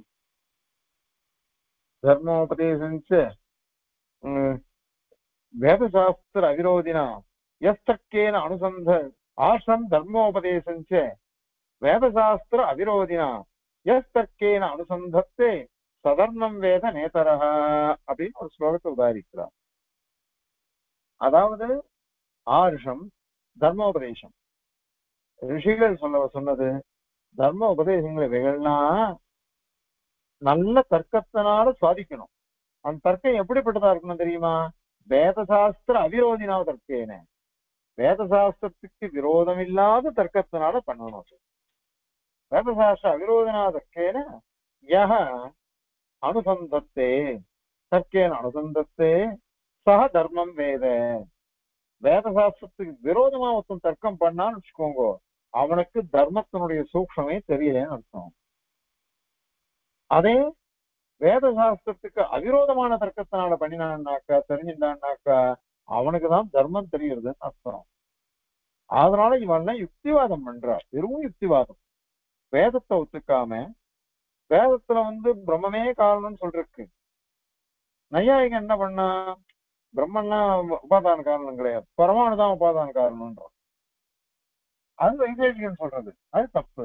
தர்மோபதேசஞ்ச உம், வேதசாஸ்திர அவிரோதினா எஸ்தக்கேன அனுசந்த ஆசம் தர்மோபதேசஞ்ச வேதசாஸ்திர அவிரோதினா எஸ்தர்க்கேன அனுசந்தத்தே சதர்மம் வேத நேதரஹ அப்படின்னு ஒரு ஸ்லோகத்தை உதாரிக்கிறார் அதாவது ஆருஷம் தர்மோபதேசம் ரிஷிகள் சொல்ல சொன்னது தர்ம உபதேசங்கள் இவைகள்னா நல்ல தர்க்கத்தினால சுவாதிக்கணும் அந்த தர்க்கம் எப்படிப்பட்டதா இருக்கணும் தெரியுமா வேதசாஸ்திர அவிரோதினா தர்க்கேன வேதசாஸ்திரத்துக்கு விரோதம் இல்லாத தர்க்கத்தினால பண்ணணும் அது. வேதசாஸ்திர அவிரோதனா தர்க்கேன யக அனுசந்தத்தே தர்க்கேன அனுசந்தத்தே சக தர்மம் வேத வேதசாஸ்திரத்துக்கு விரோதமா ஒருத்தன் தர்க்கம் பண்ணான்னு வச்சுக்கோங்க அவனுக்கு தர்மத்தினுடைய சூக்ஷமே தெரியலன்னு அர்த்தம் அதே வேத சாஸ்திரத்துக்கு அவிரோதமான தர்க்கத்தினால பண்ணினான்னாக்கா தெரிஞ்சிருந்தான்னாக்கா அவனுக்கு தான் தர்மம் தெரியுறதுன்னு அர்த்தம் அதனால இவன்லாம் யுக்திவாதம் பண்றா வெறும் யுக்திவாதம் வேதத்தை ஒத்துக்காம வேதத்துல வந்து பிரம்மமே காரணம்னு சொல்றதுக்கு நையாயிகம் என்ன பண்ணா பிரம்மன்னா உபாதான காரணம் கிடையாது பரமானு தான் உபாதான காரணம்ன்றான் அது வைசேஷிகன் சொல்றது அது தப்பு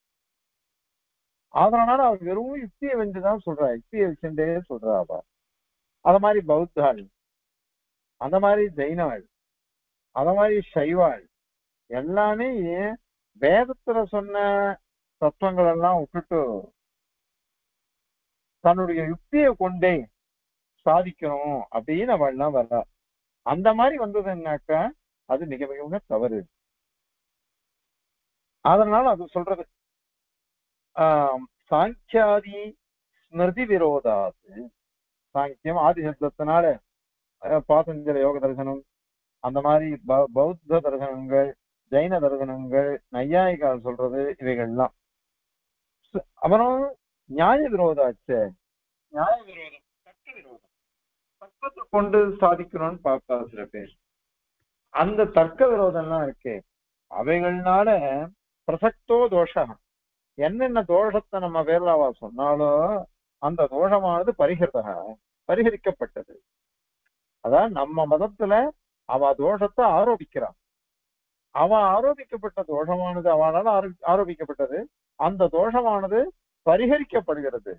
அதனால அவர் வெறும் யுக்தியை வென்றுதான் சொல்றா யுக்தியை வச்சுட்டே சொல்றா அவ அத மாதிரி பௌத்தாள் அந்த மாதிரி ஜெயினவாள் அத மாதிரி சைவாள் எல்லாமே வேதத்துல சொன்ன தத்துவங்கள் எல்லாம் விட்டுட்டு தன்னுடைய யுக்தியை கொண்டே சாதிக்கணும் அப்படின்னு அவள்லாம் வர்றா அந்த மாதிரி வந்ததுன்னாக்கா அது மிக மிக மிக தவறு அதனால அது சொல்றது ஆஹ் சாங்கியாதி ஸ்மிருதி விரோதாது சாங்கியம் ஆதி சப்தத்தினால அஹ், பாதஞ்சல யோக தரிசனம் அந்த மாதிரி பௌ- பௌத்த தரிசனங்கள் ஜைன தரிசனங்கள் நையாயிகால் சொல்றது இவைகள்லாம் ச- அப்புறம் நியாய விரோதாச்சு நியாய விரோதம் தர்க்க விரோதம் தர்க்கத்தை கொண்டு சாதிக்கணும்னு பார்ப்பா சில பேர் அந்த தர்க்க விரோதம்லாம் இருக்கே அவைகள்னால பிரசக்தோ தோஷம் என்னென்ன தோஷத்தை நம்ம பேர்ல அவ சொன்னாலும் அந்த தோஷமானது பரிஹிருத பரிஹரிக்கப்பட்டது அதான் நம்ம மதத்துல அவ தோஷத்தை ஆரோபிக்கிறான் அவ ஆரோபிக்கப்பட்ட தோஷமானது அவனால ஆரோ- ஆரோபிக்கப்பட்டது அந்த தோஷமானது பரிஹரிக்கப்படுகிறது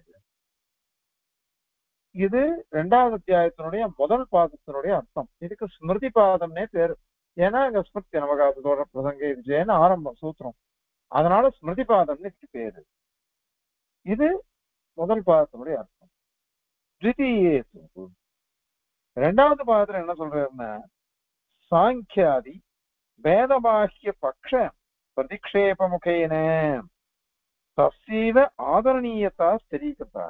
இது இரண்டாவது அத்தியாயத்தினுடைய முதல் பாதத்தினுடைய அர்த்தம் இதுக்கு ஸ்மிருதி பாதம்னே பேரு ஏன்னா இங்க ஸ்மிருதி நமகாத தோஷ பிரசங்க விஜயன்னு ஆரம்பம் சூத்திரம் அதனால ஸ்மிருதி பாதம்னு இதுக்கு பேரு இது முதல் பாதத்தினுடைய அர்த்தம் த்விதீயே தூ. ரெண்டாவது பாதத்துல என்ன சொல்றதுன்னா சாங்கியாதி வேதபாஹ்ய பக்ஷ பிரதிக்ஷேப முகேன தசீவ ஆதரணீயதா ஸ்திரீகதா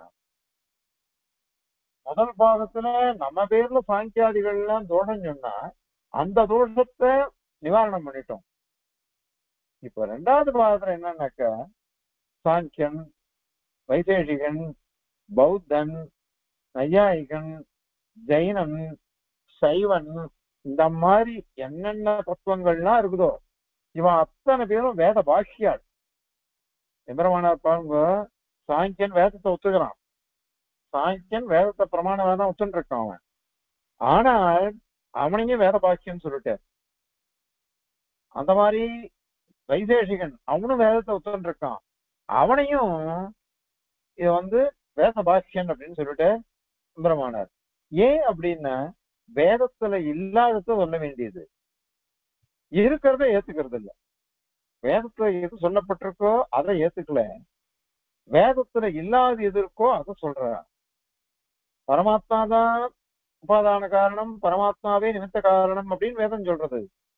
முதல் பாகத்துல நம்ம பேர்ல சாங்கியாதிகள் எல்லாம் தோஷம் சொன்னா அந்த தோஷத்தை நிவாரணம் பண்ணிட்டோம் இப்ப ரெண்டாவது பாகத்துல என்னன்னாக்கா சாங்கியன் வைசேஷிகன் பௌத்தன் நையாயிகன் ஜெயினன் சைவன் இந்த மாதிரி என்னென்ன தத்துவங்கள்லாம் இருக்குதோ இவன் அத்தனை பேரும் வேத பாஷ்யாள் எம்பெருமானார் பாருங்க சாங்கியன் வேதத்தை ஒத்துக்கிறான் சாங்கியன் வேதத்தை பிரமாண வேதம் ஒத்துன்னு இருக்கான் அவன் ஆனால் அவனையும் வேத பாக்கியம் சொல்லிட்டார் அந்த மாதிரி வைசேஷிகன் அவனும் வேதத்தை ஒத்துன்னு இருக்கான் அவனையும் இது வந்து வேத பாக்கியன் அப்படின்னு சொல்லிட்டு சுந்தரமானார் ஏன் அப்படின்னா வேதத்துல இல்லாதத சொல்ல வேண்டியது இருக்கிறத ஏத்துக்கிறது இல்ல வேதத்துல எது சொல்லப்பட்டிருக்கோ அதை ஏத்துக்கல வேதத்துல இல்லாத எது இருக்கோ அதை சொல்ற பரமாத்மா தான் உபாதான காரணம் பரமாத்மாவே நிமித்த காரணம் அப்படின்னு வேதம் சொல்றது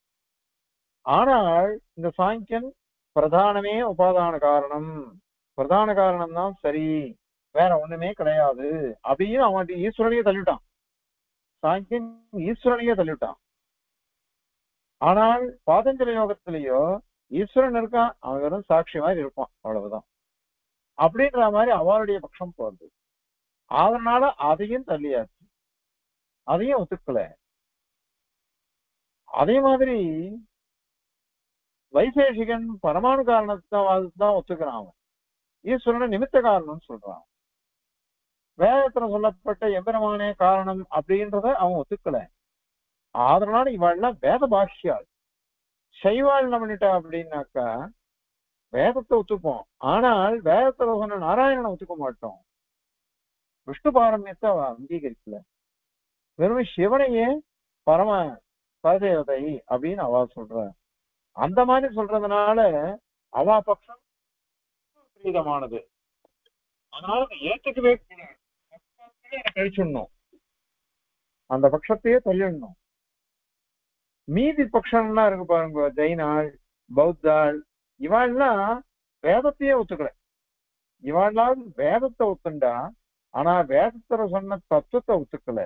ஆனால் இந்த சாங்கியன் பிரதானமே உபாதான காரணம் பிரதான காரணம் தான் சரி வேற ஒண்ணுமே கிடையாது அப்படின்னு அவன் ஈஸ்வரனையே தள்ளிட்டான் சாங்கியன் ஈஸ்வரனையே தள்ளிட்டான் ஆனால் பாதஞ்சல யோகத்திலேயோ ஈஸ்வரன் இருக்கான் அவன் வெறும் சாட்சி மாதிரி இருப்பான் அவ்வளவுதான் அப்படின்ற மாதிரி அவருடைய பட்சம் போறது அதனால அதையும் தள்ளியாச்சு அதையும் ஒத்துக்கல அதே மாதிரி வைசேஷிகன் பரமாணு காரணத்தை தான் ஒத்துக்கிறான் அவன் ஈஸ்வரனை நிமித்த காரணம்னு சொல்றான் வேதத்துல சொல்லப்பட்ட எம்பெருமானே காரணம் அப்படின்றத அவன் ஒத்துக்கல அதனால இவாள்லாம் வேத பாஷ்யாள் சைவாள் என்ன பண்ணிட்டா அப்படின்னாக்கா வேதத்தை ஒத்துப்போம் ஆனால் வேதத்துல சொன்ன நாராயணனை ஒத்துக்க மாட்டோம் விஷ்ணு பாரமியத்தை அவ அங்கீகரிக்கல வெறும் சிவனையே பரம சதேவதை அப்படின்னு அவ சொல்ற அந்த மாதிரி சொல்றதுனால அவ பட்சம் விபரீதமானது அதனால அதை ஏத்துக்கவே கூடாது பட்சத்தையே கழிச்சிடணும் அந்த பட்சத்தையே தள்ளிடணும் மீதி பட்சம்லாம் இருக்கு பாருங்க ஜெயினாள் பௌத்தாள் இவாள்லாம் வேதத்தையே ஒத்துக்கல இவாள்லாம் வேதத்தை ஒத்துண்டா ஆனா வேதத்துல சொன்ன தத்துவத்தை ஒத்துக்கல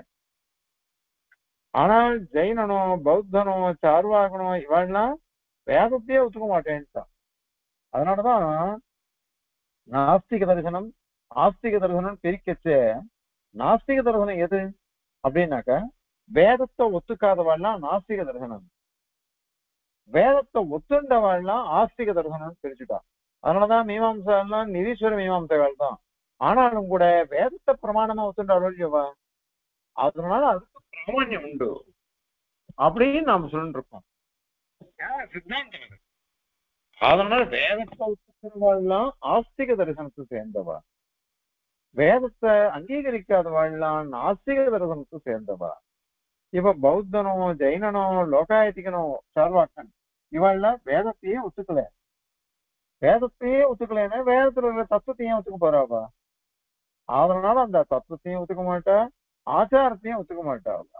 ஆனால் ஜெயினனோ பௌத்தனோ சார்வாகனோ இவாள்லாம் வேதத்தையே ஒத்துக்க மாட்டேன்ட்டான் அதனாலதான் நாஸ்திக தரிசனம் ஆஸ்திக தரிசனம் பிரிக்கச்சே நாஸ்திக தரிசனம் எது அப்படின்னாக்க வேதத்தை ஒத்துக்காதவாள்லாம் நாஸ்திக தரிசனம் வேதத்தை ஒத்துண்டவாள்லாம் ஆஸ்திக தரிசனம் பிரிச்சுட்டா அதனாலதான் மீமாம்சா எல்லாம் நிரீஸ்வர மீமாம்சைகள் தான் ஆனாலும் கூட வேதத்தை பிரமாணமா ஒத்துண்டாளோ இல்லையவா அதனால அதுக்கு பிராமணியம் உண்டு அப்படின்னு நாம சொல்லிட்டு இருக்கோம் ஏன் சித்தாந்தம் இது. அதனால வேதத்தை ஒத்துக்கிறவாள்லாம் ஆஸ்திக தரிசனத்தை சேர்ந்தவா வேதத்தை அங்கீகரிக்காதவாள்லாம் நாஸ்திக தரிசனத்தை சேர்ந்தவா இப்ப பௌத்தனோ ஜெயினனோ லோகாயத்திகனோ சார்வாக்கன் இவள்லாம் வேதத்தையே ஒத்துக்கல வேதத்தையே ஒத்துக்கலைன்னா வேதத்துல உள்ள தத்துவத்தையும் ஒத்துக்க போறாவா அதனால அந்த தத்துவத்தையும் ஒத்துக்க மாட்டா ஆச்சாரத்தையும் ஒத்துக்க மாட்டா அவ.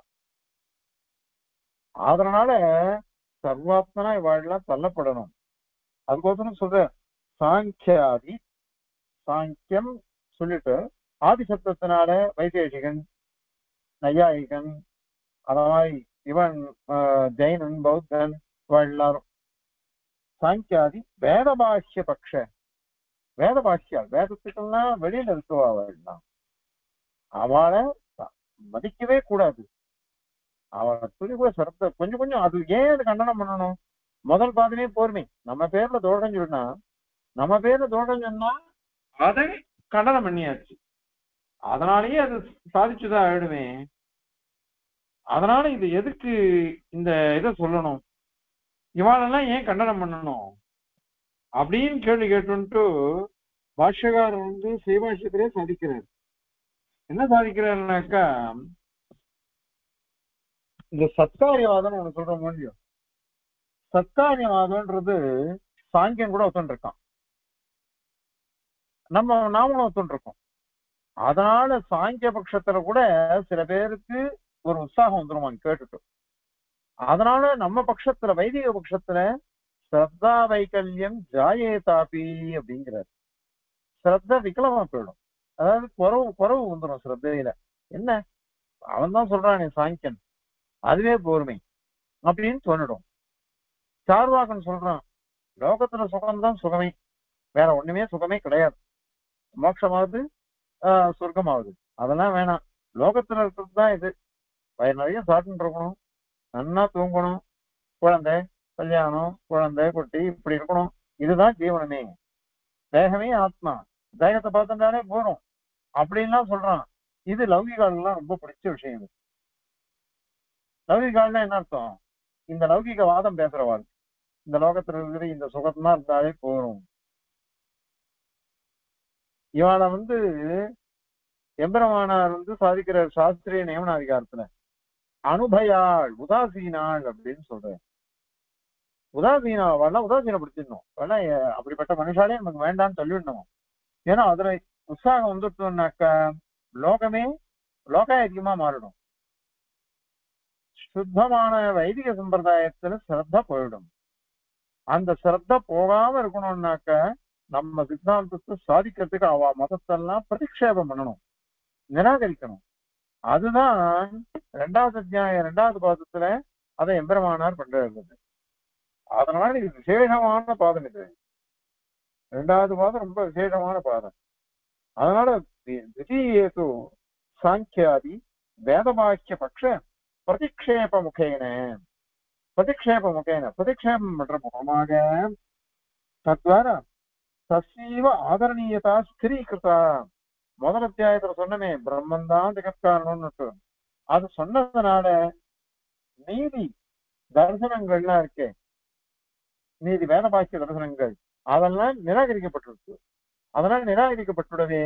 அதனால சர்வாத்மனா இவாள்லாம் தள்ளப்படணும் அதுக்கோசரம் சொல்ற சாங்கியாதி சாங்கியம் சொல்லிட்டு ஆதி சப்தத்தினால வைசேஷிகன் நையாயிகன் அந்த மாதிரி இவன் ஆஹ், ஜெயினன் பௌத்தன் இவள் எல்லாரும் சாங்கியாதி வேதபாஷ்ய பக்ஷ வேதபாஷ்யால் வேதத்துக்கெல்லாம் வெளியில இருக்குவா அவள்லாம் அவளை மதிக்கவே கூடாது அவளை துளி கூட சிறந்த கொஞ்சம் கொஞ்சம் அது ஏன் அது கண்டனம் பண்ணணும் முதல் பாதமே போர்மை நம்ம பேர்ல தோஷம் சொன்னா நம்ம பேர்ல தோஷம் சொன்னா அதை கண்டனம் பண்ணியாச்சு அதனாலயே அது சாதிச்சுதான் ஆயிடுமே அதனால இது எதுக்கு இந்த இதை சொல்லணும் இவாளெல்லாம் ஏன் கண்டனம் பண்ணணும் அப்படின்னு கேள்வி கேட்டுன்ட்டு பாஷ்யகாரர் வந்து சீபாஷ்யத்திலே சாதிக்கிறார் என்ன சாதிக்கிறாருனாக்கா இந்த சத்காரியவாதம் ஒண்ணு சொல்ற முடியும் சத்காரியவாதம்ன்றது சாங்கியம் கூட ஒத்துன்னு இருக்கான் நம்ம நாமளும் ஒத்துன்னு இருக்கோம் அதனால சாங்கிய பட்சத்துல கூட சில பேருக்கு ஒரு உற்சாகம் வந்துருமாங்க கேட்டுட்டு அதனால நம்ம பட்சத்துல வைதிக பட்சத்துல ஸ்ரத்தா வைக்கல்யம் ஜாயேதாபி அப்படிங்கிறார் ஸ்ரத்த விக்கலமா போயிடும் அதாவது குறவு குறவு வந்துடும் ஸ்ரத்தையில என்ன அவன் தான் சொல்றானே சாங்கியன் அதுவே போர்மை அப்படின்னு சொல்லிடும் சார்வாகன் சொல்றான் லோகத்துல சுகம்தான் சுகமே வேற ஒண்ணுமே சுகமே கிடையாது மோட்சமாவது ஆஹ் சொர்க்கமாவது அதெல்லாம் வேணாம் லோகத்துல இருக்கிறது தான் இது வயிறு நிறைய சாப்பிட்டு இருக்கணும் நன்னா தூங்கணும் குழந்தை கல்யாணம் குழந்தை குட்டி இப்படி இருக்கணும் இதுதான் ஜீவனமே தேகமே ஆத்மா தேகத்தை பார்த்துட்டாலே போறோம் அப்படின்லாம் சொல்றான் இது லௌகிகாலாம் ரொம்ப பிடிச்ச விஷயம் இது லௌகிகால்னா என்ன அர்த்தம் இந்த லௌகிக வாதம் பேசுறவாள் இந்த லோகத்துல இருக்கிற இந்த சுகமா இருந்தாலே போறோம் இவனை வந்து எம்பெருமானார் வந்து சாதிக்கிற சாஸ்திரிய நியமனாதிகாரத்துல அனுபயாள் உதாசீனாள் அப்படின்னு சொல்றேன் உதாசீனா அவெல்லாம் உதாசீனப்படுத்திடணும் வேணா அப்படிப்பட்ட மனுஷாலே நமக்கு வேண்டாம்னு சொல்லிடணும் ஏன்னா அதுல உற்சாகம் வந்துட்டோம்னாக்கா லோகமே லோகாயத்தியமா மாறிடும் சுத்தமான வைதிக சம்பிரதாயத்துல சிரத்த போயிடும் அந்த சிரத்த போகாம இருக்கணும்னாக்க நம்ம சித்தாந்தத்தை சாதிக்கிறதுக்கு அவ மதத்தெல்லாம் பிரதிக்ஷேபம் பண்ணணும் நிராகரிக்கணும் அதுதான் ரெண்டாவது அத்தியாயம் ரெண்டாவது பாதத்துல அதை எம்பெருமானார் பண்றது அதனால இது விசேஷமான பாதம் இது ரெண்டாவது பாதம் ரொம்ப விசேஷமான பாதம் அதனால திடீயேது சாங்கியாதி வேதவாக்கிய பட்ச பிரதிக்ஷேப முகேன பிரதிக்ஷேப முகேன பிரதிக்ஷேபம் பண்ற முகமாக தத்வாரா தசீவ ஆதரணீயதா ஸ்திரீகிருதா முதல் அத்தியாயத்துல சொன்னமே பிரம்மன் தான் ஜெகத்காரணம்னு அது சொன்னதுனால நீதி தரிசனங்கள்லாம் இருக்கே நீதி வேதபாக்கிய தரிசனங்கள் அதெல்லாம் நிராகரிக்கப்பட்டிருக்கு அதனால் நிராகரிக்கப்பட்டுள்ளவே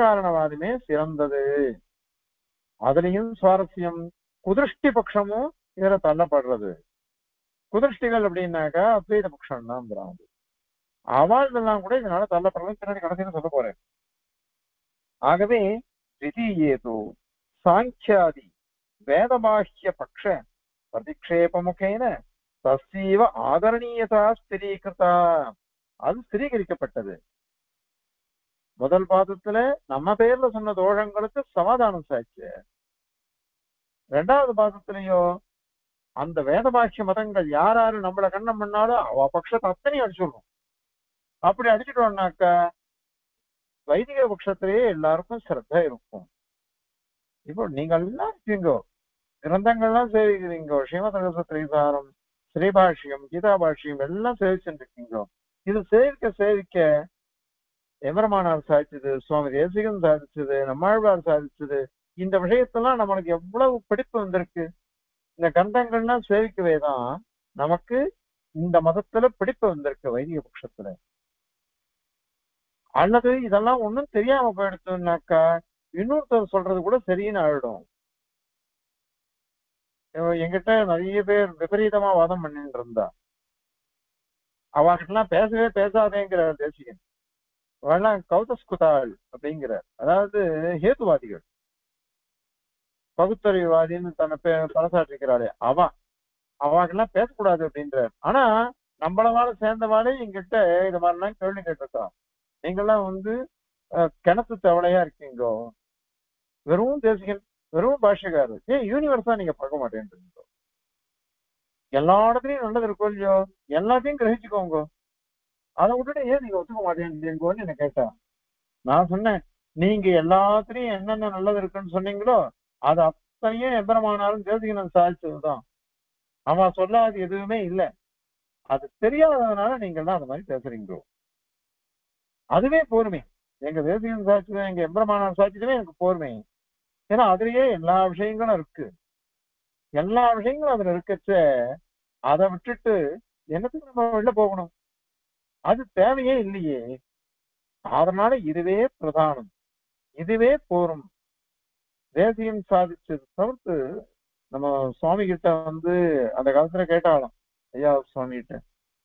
பிரம்மகாரணவாதமே சிறந்தது அதுலயும் சுவாரஸ்யம் குதிருஷ்டி பட்சமும் இதுல தள்ளப்படுறது குதிர்ஷ்டிகள் அப்படின்னாக்கா அத்வைத பட்சம் தான் அது அவாழ்ந்தெல்லாம் கூட இதனால தள்ளப்படுறது பின்னாடி கடைசியில் சொல்ல போறேன் ஆகவே திதீயேதோ சாங்கியாதி வேதபாஷ்ய பக்ஷ பிரதிக்ஷேபமுகேன தஸ்யவ ஆதரணீயதா ஸ்திரீகிருதா அது ஸ்திரீகரிக்கப்பட்டது முதல் பாதத்துல நம்ம பேர்ல சொன்ன தோஷங்களுக்கு சமாதானம் சாட்சி ரெண்டாவது பாதத்திலேயோ அந்த வேதபாஷ்ய மதங்கள் யார் யாரு நம்மள கண்ணம் பண்ணாலும் அவ பட்சத்தை அத்தனையும் அடிச்சிடணும் அப்படி அடிச்சிட்டோம்னாக்கா வைதிக பட்சத்திலேயே எல்லாருக்கும் சிரத்த இருக்கும் இப்போ நீங்க எல்லாம் இருக்கீங்கோ கிரந்தங்கள்லாம் சேவிக்கிறீங்க ஸ்ரீமத திரைசாரம் ஸ்ரீபாஷ்யம் கீதா பாஷ்யம் எல்லாம் சேவிச்சுட்டு இருக்கீங்க இது சேவிக்க சேவிக்க எமரமானார் சாதிச்சது சுவாமி தேசிகன் சாதிச்சது நம்மாழ்வார் சாதிச்சது இந்த விஷயத்தெல்லாம் நம்மளுக்கு எவ்வளவு பிடிப்பு வந்திருக்கு இந்த கந்தங்கள்லாம் சேவிக்கவே தான் நமக்கு இந்த மதத்துல பிடிப்பு வந்திருக்கு வைதிக பட்சத்துல அல்லது இதெல்லாம் ஒண்ணும் தெரியாம போயிடுச்சுனாக்கா இன்னொருத்தர் சொல்றது கூட சரின்னு ஆயிடும் இவ- என்கிட்ட நிறைய பேர் விபரீதமா வாதம் பண்ணிட்டு இருந்தா அவர்கிட்டலாம் பேசவே பேசாதேங்கிற தேசிகன் அவெல்லாம் கௌதஸ்குதாள் அப்படிங்கிற அதாவது ஹேத்துவாதிகள் பகுத்தறிவாதின்னு தன்னை பே பரசாட்டிருக்கிறாளே அவ அவங்கெல்லாம் பேசக்கூடாது அப்படின்றார் ஆனா நம்மளவால சேர்ந்தவாளே எங்கிட்ட இது மாதிரிலாம் கேள்வி கேட்டிருக்கா நீங்கெல்லாம் வந்து அஹ், கிணத்து தவளையா இருக்கீங்க வெறும் தேசிகன் வெறும் பாஷக்காரர் ஏன் யூனிவர்ஸா நீங்க பார்க்க மாட்டேன்றீங்க எல்லா இடத்துலயும் நல்லது இருக்கும் இல்லையோ எல்லாத்தையும் கிரகிச்சுக்கோங்க அதை விட்டுட்டு ஏன் நீங்க ஒத்துக்க மாட்டேன்றீங்கன்னு என்ன கேட்டா நான் சொன்னேன் நீங்க எல்லாத்துலயும் என்னென்ன நல்லது இருக்குன்னு சொன்னீங்களோ அது அத்தனையும் எம்பரமானாலும் தேசிகனன் சாதிச்சதுதான் அவன் சொல்லாது எதுவுமே இல்லை அது தெரியாததுனால நீங்க எல்லாம் அந்த மாதிரி பேசுறீங்க அதுவே போருமே எங்க தேசிகன் சாட்சியம் எங்க எம்பரமானார் சாட்சியமே எனக்கு போருமே ஏன்னா அதுலயே எல்லா விஷயங்களும் இருக்கு எல்லா விஷயங்களும் அதுல இருக்கச்ச அதை விட்டுட்டு என்னத்துக்கு நம்ம வெளில போகணும் அது தேவையே இல்லையே அதனால இதுவே பிரதானம் இதுவே போரும் தேசியம் சாதிச்சது தவிர்த்து நம்ம சுவாமி கிட்ட வந்து அந்த காலத்துல கேட்டாலும் ஐயா சுவாமி கிட்ட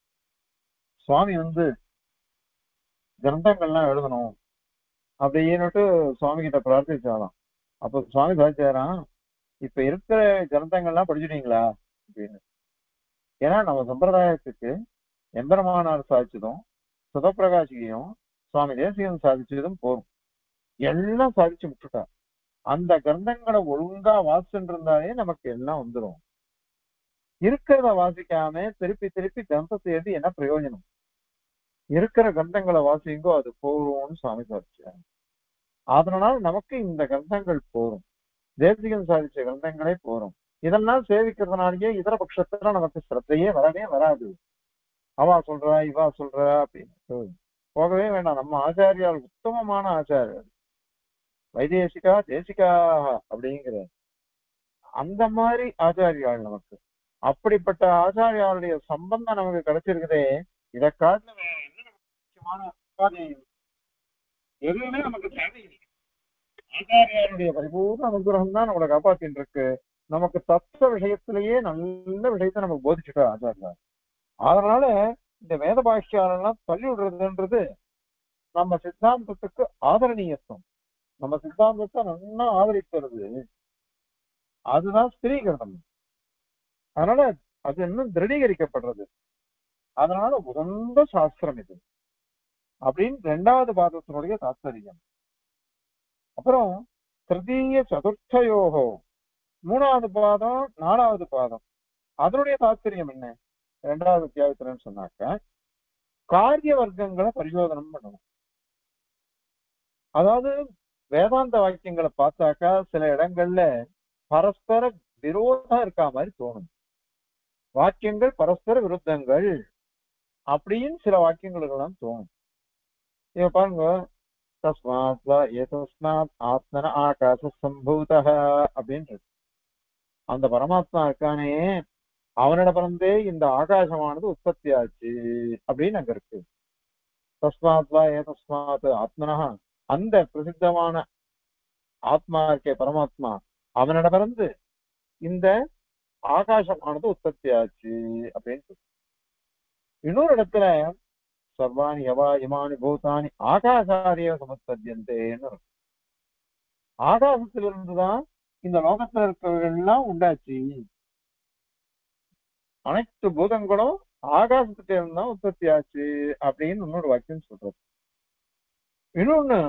சுவாமி வந்து கிரந்தங்கள்லாம் எழுதணும் அப்படின்னுட்டு சுவாமி கிட்ட பிரார்த்திச்சாலாம் அப்ப சுவாமி சாதிச்சாராம் இப்ப இருக்கிற கிரந்தங்கள்லாம் படிச்சுட்டீங்களா அப்படின்னு ஏன்னா நம்ம சம்பிரதாயத்துக்கு எம்பெருமானார் சாதிச்சதும் சுதப்பிரகாசிகையும் சுவாமி தேசிகன் சாதிச்சதும் போரும் எல்லாம் சாதிச்சு விட்டுட்டா அந்த கிரந்தங்களை ஒழுங்கா வாசிச்சுட்டு இருந்தாலே நமக்கு எல்லாம் வந்துடும் இருக்கிறத வாசிக்காம திருப்பி திருப்பி கிரந்தத்தை எழுதி என்ன பிரயோஜனம் இருக்கிற கிரந்தங்களை வாசிங்கோ அது போரும்னு சுவாமி சாதிச்சார் அதனால நமக்கு இந்த கிரந்தங்கள் போரும் தேசிகன் சாதிச்ச கிரந்தங்களே போரும் இதெல்லாம் சேவிக்கிறதுனாலயே இதர பட்சத்துல நமக்கு சிரத்தையே வரவே வராது அவா சொல்றா இவா சொல்றா அப்படின்னு போகவே வேண்டாம் நம்ம ஆச்சாரியால் உத்தமமான ஆச்சாரியர் வைதேசிகா தேசிகா அப்படிங்கிற அந்த மாதிரி ஆச்சாரியாள் நமக்கு அப்படிப்பட்ட ஆச்சாரியாளுடைய சம்பந்தம் நமக்கு கிடைச்சிருக்குதே இதை காட்டில வேற என்ன நமக்கு முக்கியமான உபாதேயம்? எதுவுமே நமக்கு தேவையில்லை ஆச்சாரியாருடைய பரிபூர்ண அனுகிரகம் தான் நம்மளை காப்பாத்தின்னு இருக்கு நமக்கு தத்துவ விஷயத்திலேயே நல்ல விஷயத்தை நமக்கு போதிச்சுட்டா ஆச்சாரியார் அதனால இந்த வேத பாஷ்யாலெல்லாம் தள்ளி விடுறதுன்றது நம்ம சித்தாந்தத்துக்கு ஆதரணீயத்துவம் நம்ம சித்தாந்தத்தை நல்லா ஆதரிக்கிறது அதுதான் ஸ்திரீகரணம் அதனால அது இன்னும் திருடீகரிக்கப்படுறது அதனால உகந்த சாஸ்திரம் இது அப்படின்னு ரெண்டாவது பாதத்தினுடைய தாத்பரியம் அப்புறம் திருத்தீய சதுர்த்தயோகோ மூணாவது பாதம் நாலாவது பாதம் அதனுடைய தாத்பரியம் என்ன ரெண்டாவது அத்தியாயத்துலன்னு சொன்னாக்க காரிய வர்க்கங்களை பரிசோதனம் பண்ணணும் அதாவது வேதாந்த வாக்கியங்களை பார்த்தாக்கா சில இடங்கள்ல பரஸ்பர விரோதம் இருக்கா மாதிரி தோணும் வாக்கியங்கள் பரஸ்பர விருத்தங்கள் அப்படின்னு சில வாக்கியங்களுக்கெல்லாம் தோணும் இப்ப பாருங்க தஸ்மாத் வா ஏதஸ்மாத் ஆத்மன ஆகாச சம்பூத அப்படின்னு இருக்கு அந்த பரமாத்மா இருக்கானே அவனிட பிறந்தே இந்த ஆகாசமானது உற்பத்தி ஆச்சு அப்படின்னு அங்க இருக்கு தஸ்மாத் வா ஏதஸ்மாத் ஆத்மனா அந்த பிரசித்தமான ஆத்மா இருக்கே பரமாத்மா அவனிட பிறந்து இந்த ஆகாசமானது உற்பத்தி ஆச்சு அப்படின்னு சொல்லு. இன்னொரு இடத்துல சர்வாணி யவா இமானி பூதானி ஆகாசாரிய சமஸ்பத்தியந்தேன்னு இருக்கும். ஆகாசத்திலிருந்துதான் இந்த லோகத்துல இருக்கிறவர்கள் எல்லாம் உண்டாச்சு அனைத்து பூதங்களும் ஆகாசத்துல இருந்து தான் உற்பத்தி ஆச்சு அப்படின்னு இன்னொரு வாக்கியம் சொல்றது இன்னொன்னு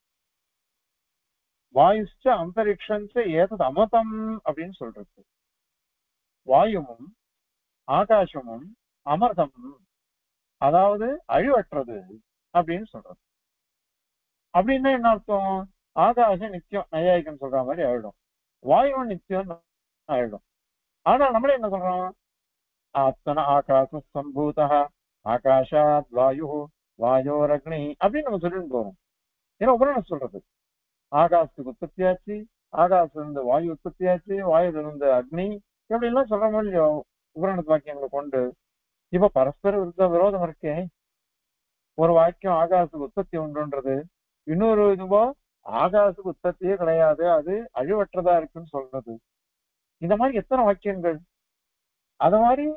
வாயுஷ்ட அந்தரிக்ஷஞ்ச ஏதது அமதம் அப்படின்னு சொல்றது வாயுவும் ஆகாசமும் அமர்தம் அதாவது அழிவற்றது அப்படின்னு சொல்றது அப்படின்னா என்ன அர்த்தம் ஆகாசம் நித்தியம் நையாயிக்கம் சொல்ற மாதிரி ஆயிடும் வாயுவும் நித்தியம் ஆயிடும் ஆனா நம்மளே என்ன சொல்றோம் ஆத்மன ஆகாச சம்பூத ஆகாஷாத் வாயு வாயோரக்னி அப்படின்னு நம்ம சொல்லிட்டு போறோம் ஏன்னா உபரணம் சொல்றது ஆகாசத்துக்கு உற்பத்தி ஆச்சு ஆகாசத்துல இருந்து வாயு உற்பத்தி ஆச்சு வாயுல இருந்து அக்னி இப்படி எல்லாம் சொல்ற மாதிரி உபரண வாக்கியங்களை கொண்டு இப்ப பரஸ்பர விருத்த விரோதம் இருக்கே ஒரு வாக்கியம் ஆகாசத்துக்கு உற்பத்தி உண்டுன்றது இன்னொரு இதுவோ ஆகாசத்துக்கு உற்பத்தியே கிடையாது அது அழிவற்றதா இருக்குன்னு சொல்றது இந்த மாதிரி எத்தனை வாக்கியங்கள் அத மாதிரி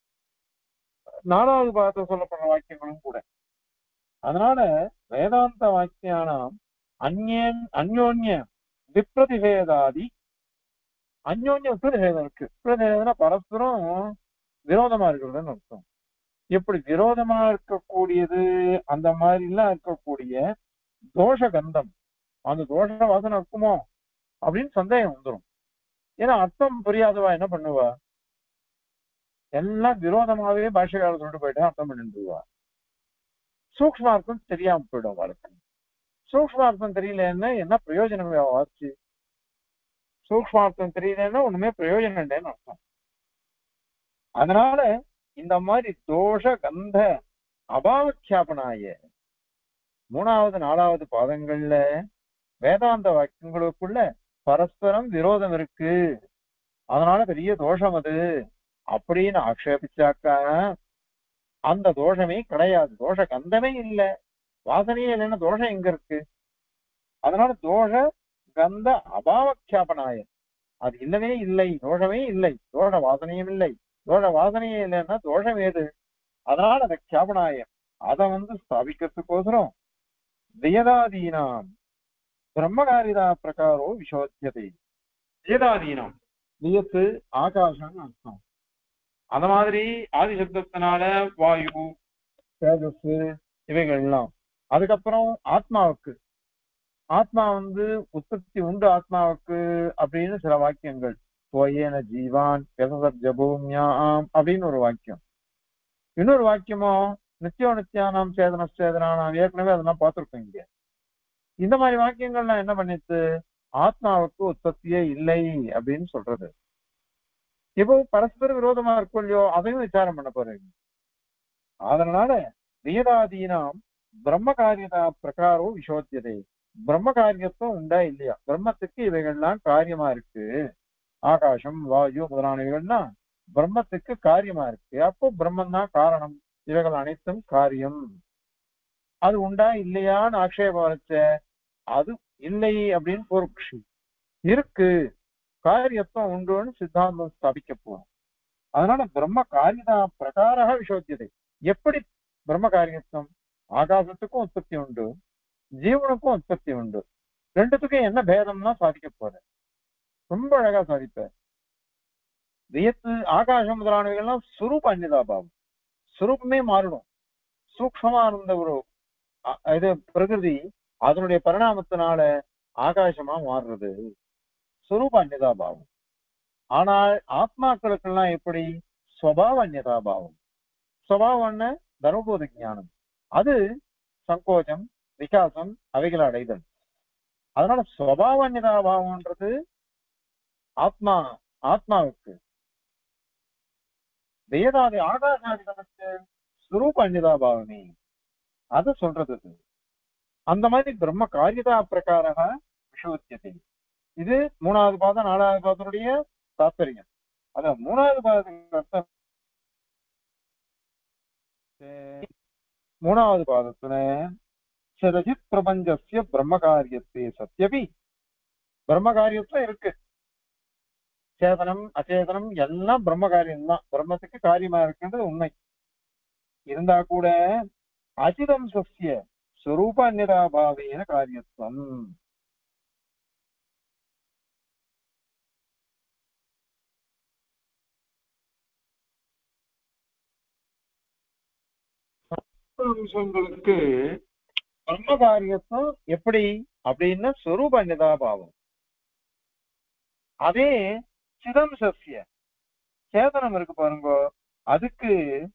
நாலாவது பாகத்தை சொல்லப்படுற வாக்கியங்களும் கூட அதனால வேதாந்த வாக்கியானாம் அந்யன் அந்யோன்ய விப்ரதிபேதாதி அந்யோன்ய விப்ரதிபேதம் இருக்கு விப்ரதிபேதம்னா பரஸ்பரம் விரோதமா இருக்கிறதுன்னு அர்த்தம் எப்படி விரோதமா இருக்கக்கூடியது அந்த மாதிரி எல்லாம் இருக்கக்கூடிய தோஷ கந்தம் அந்த தோஷ வாசனை இருக்குமோ அப்படின்னு சந்தேகம் வந்துடும் ஏன்னா அர்த்தம் புரியாதவா என்ன பண்ணுவா எல்லாம் விரோதமாவே பாஷைக்காரர் சொல்லிட்டு போயிட்டா அர்த்தம் பண்ணிட்டுருவா சூக்ஷ்மார்த்தம் தெரியாம போயிடும் அவளுக்கு சூக்ஷ்மார்த்தம் தெரியலன்னா என்ன பிரயோஜனம் ஆச்சு சூக்ஷ்மார்த்தம் தெரியலன்னா ஒண்ணுமே பிரயோஜனம் இல்லைன்னு அர்த்தம் அதனால இந்த மாதிரி தோஷ கந்த அபாவக்கியாபனாய மூணாவது நாலாவது பாதங்கள்ல வேதாந்த வாக்கியங்களுக்குள்ள பரஸ்பரம் விரோதம் இருக்கு அதனால பெரிய தோஷம் அது அப்படின்னு ஆக்ஷேபிச்சாக்கா அந்த தோஷமே கிடையாது தோஷ கந்தமே இல்ல வாசனையே இல்லைன்னா தோஷம் எங்க இருக்கு அதனால தோஷ கந்த அபாவக்கியாபனாய அது இல்லவே இல்லை தோஷமே இல்லை தோஷ வாசனையும் இல்லை தோஷ வாசனையே இல்லைன்னா தோஷம் ஏது அதனால அந்த கியாபனாயம் அதை வந்து ஸ்தாபிக்கிறதுக்கோசரம் வேதாதீனாம் பிரம்மகாரிதா பிரகாரோ விசோத்தியதை வேதாதீனம் வியத்து ஆகாசம்னு அர்த்தம் அந்த மாதிரி ஆதி சப்தத்தினால வாயு தேஜஸ் இவைகள் எல்லாம் அதுக்கப்புறம் ஆத்மாவுக்கு ஆத்மா வந்து உற்பத்தி உண்டு ஆத்மாவுக்கு அப்படின்னு சில வாக்கியங்கள் போயேன ஜீவான் ஜபூமியாம் அப்படின்னு ஒரு வாக்கியம் இன்னொரு வாக்கியமோ நித்தியோ நித்தியானாம் சேதன சேதனானாம் ஏற்கனவே அதெல்லாம் பார்த்திருக்கோம் இங்க இந்த மாதிரி வாக்கியங்கள்லாம் என்ன பண்ணிச்சு ஆத்மாவுக்கு உற்பத்தியே இல்லை அப்படின்னு சொல்றது இப்போ பரஸ்பர விரோதமா இருக்கும் இல்லையோ அதையும் விசாரம் பண்ண போறீங்க அதனால வேதாதீனாம் பிரம்ம காரியதா பிரகாரோ விசோத்தியதே பிரம்ம காரியத்துவம் உண்டா இல்லையா பிரம்மத்துக்கு இவைகள்லாம் காரியமா இருக்கு ஆகாசம் வாயு முதலானவைகள்லாம் பிரம்மத்துக்கு காரியமா இருக்கு அப்போ பிரம்மன் தான் காரணம் இவைகள் அனைத்தும் காரியம் அது உண்டா இல்லையான்னு ஆக்ஷேபம் வச்ச அது இல்லை அப்படின்னு பொருட்சி இருக்கு காரியத்துவம் உண்டுன்னு சித்தாந்தம் ஸ்தாபிக்க போறோம் அதனால பிரம்ம காரியதா பிரகார விசோத்தியதை எப்படி பிரம்ம காரியத்துவம் ஆகாசத்துக்கும் உற்பத்தி உண்டு ஜீவனுக்கும் உற்பத்தி உண்டு ரெண்டுத்துக்கும் என்ன பேதம்னா சாதிக்க போற ரொம்ப அழகா சாதிப்ப வியத்து ஆகாசம் முதலானவைகள்லாம் சுரூப அந்நிதாபாவம் சுரூபமே மாறிடும் சூக்ஷமா இருந்த ஒரு அ- இது பிரகிருதி அதனுடைய பரிணாமத்தினால ஆகாசமா மாறுறது சுரூப அந்நிதாபாவம் ஆனால் ஆத்மாக்களுக்கெல்லாம் எப்படி ஸ்வபாவ அந்நிதாபாவம் ஸ்வபாவம்னு தர்மபோத ஞானம் அது சங்கோச்சம் விகாசம் அவைகளை அடைதல் அதனால ஸ்வபாவ அந்நிதாபாவம்ன்றது ஆத்மா ஆத்மாவுக்கு வேதாதி ஆகாசாதிகளுக்கு ஸ்வரூப அந்நிதாபாவமே அது சொல்றது இது. அந்த மாதிரி பிரம்ம காரியதா பிரகாரக விஷோத்தியத்தை இது மூணாவது பாதம் நாலாவது பாதத்துடைய தாத்பரியம் அத மூணாவது பாதத்துக்கு அர்த்தம் மூணாவது பாதத்துல சிரஜித் பிரபஞ்சஸ்ய பிரம்ம காரியத்தே சத்யபி பிரம்ம காரியத்துல இருக்கு சேதனம் அச்சேதனம் எல்லாம் பிரம்ம காரியம் தான் பிரம்மத்துக்கு காரியமா இருக்கின்றது உண்மை இருந்தா கூட அச்சிதம் சசிய ஸ்வரூப அந்நிதாபாவேன காரியத்துவம் அம்சங்களுக்கு பிரம்ம காரியத்துவம் எப்படி அப்படின்னா ஸ்வரூப அந்நிதாபாவம் அதே சிதம் சசிய சேதனம் இருக்கு பாருங்க அதுக்கு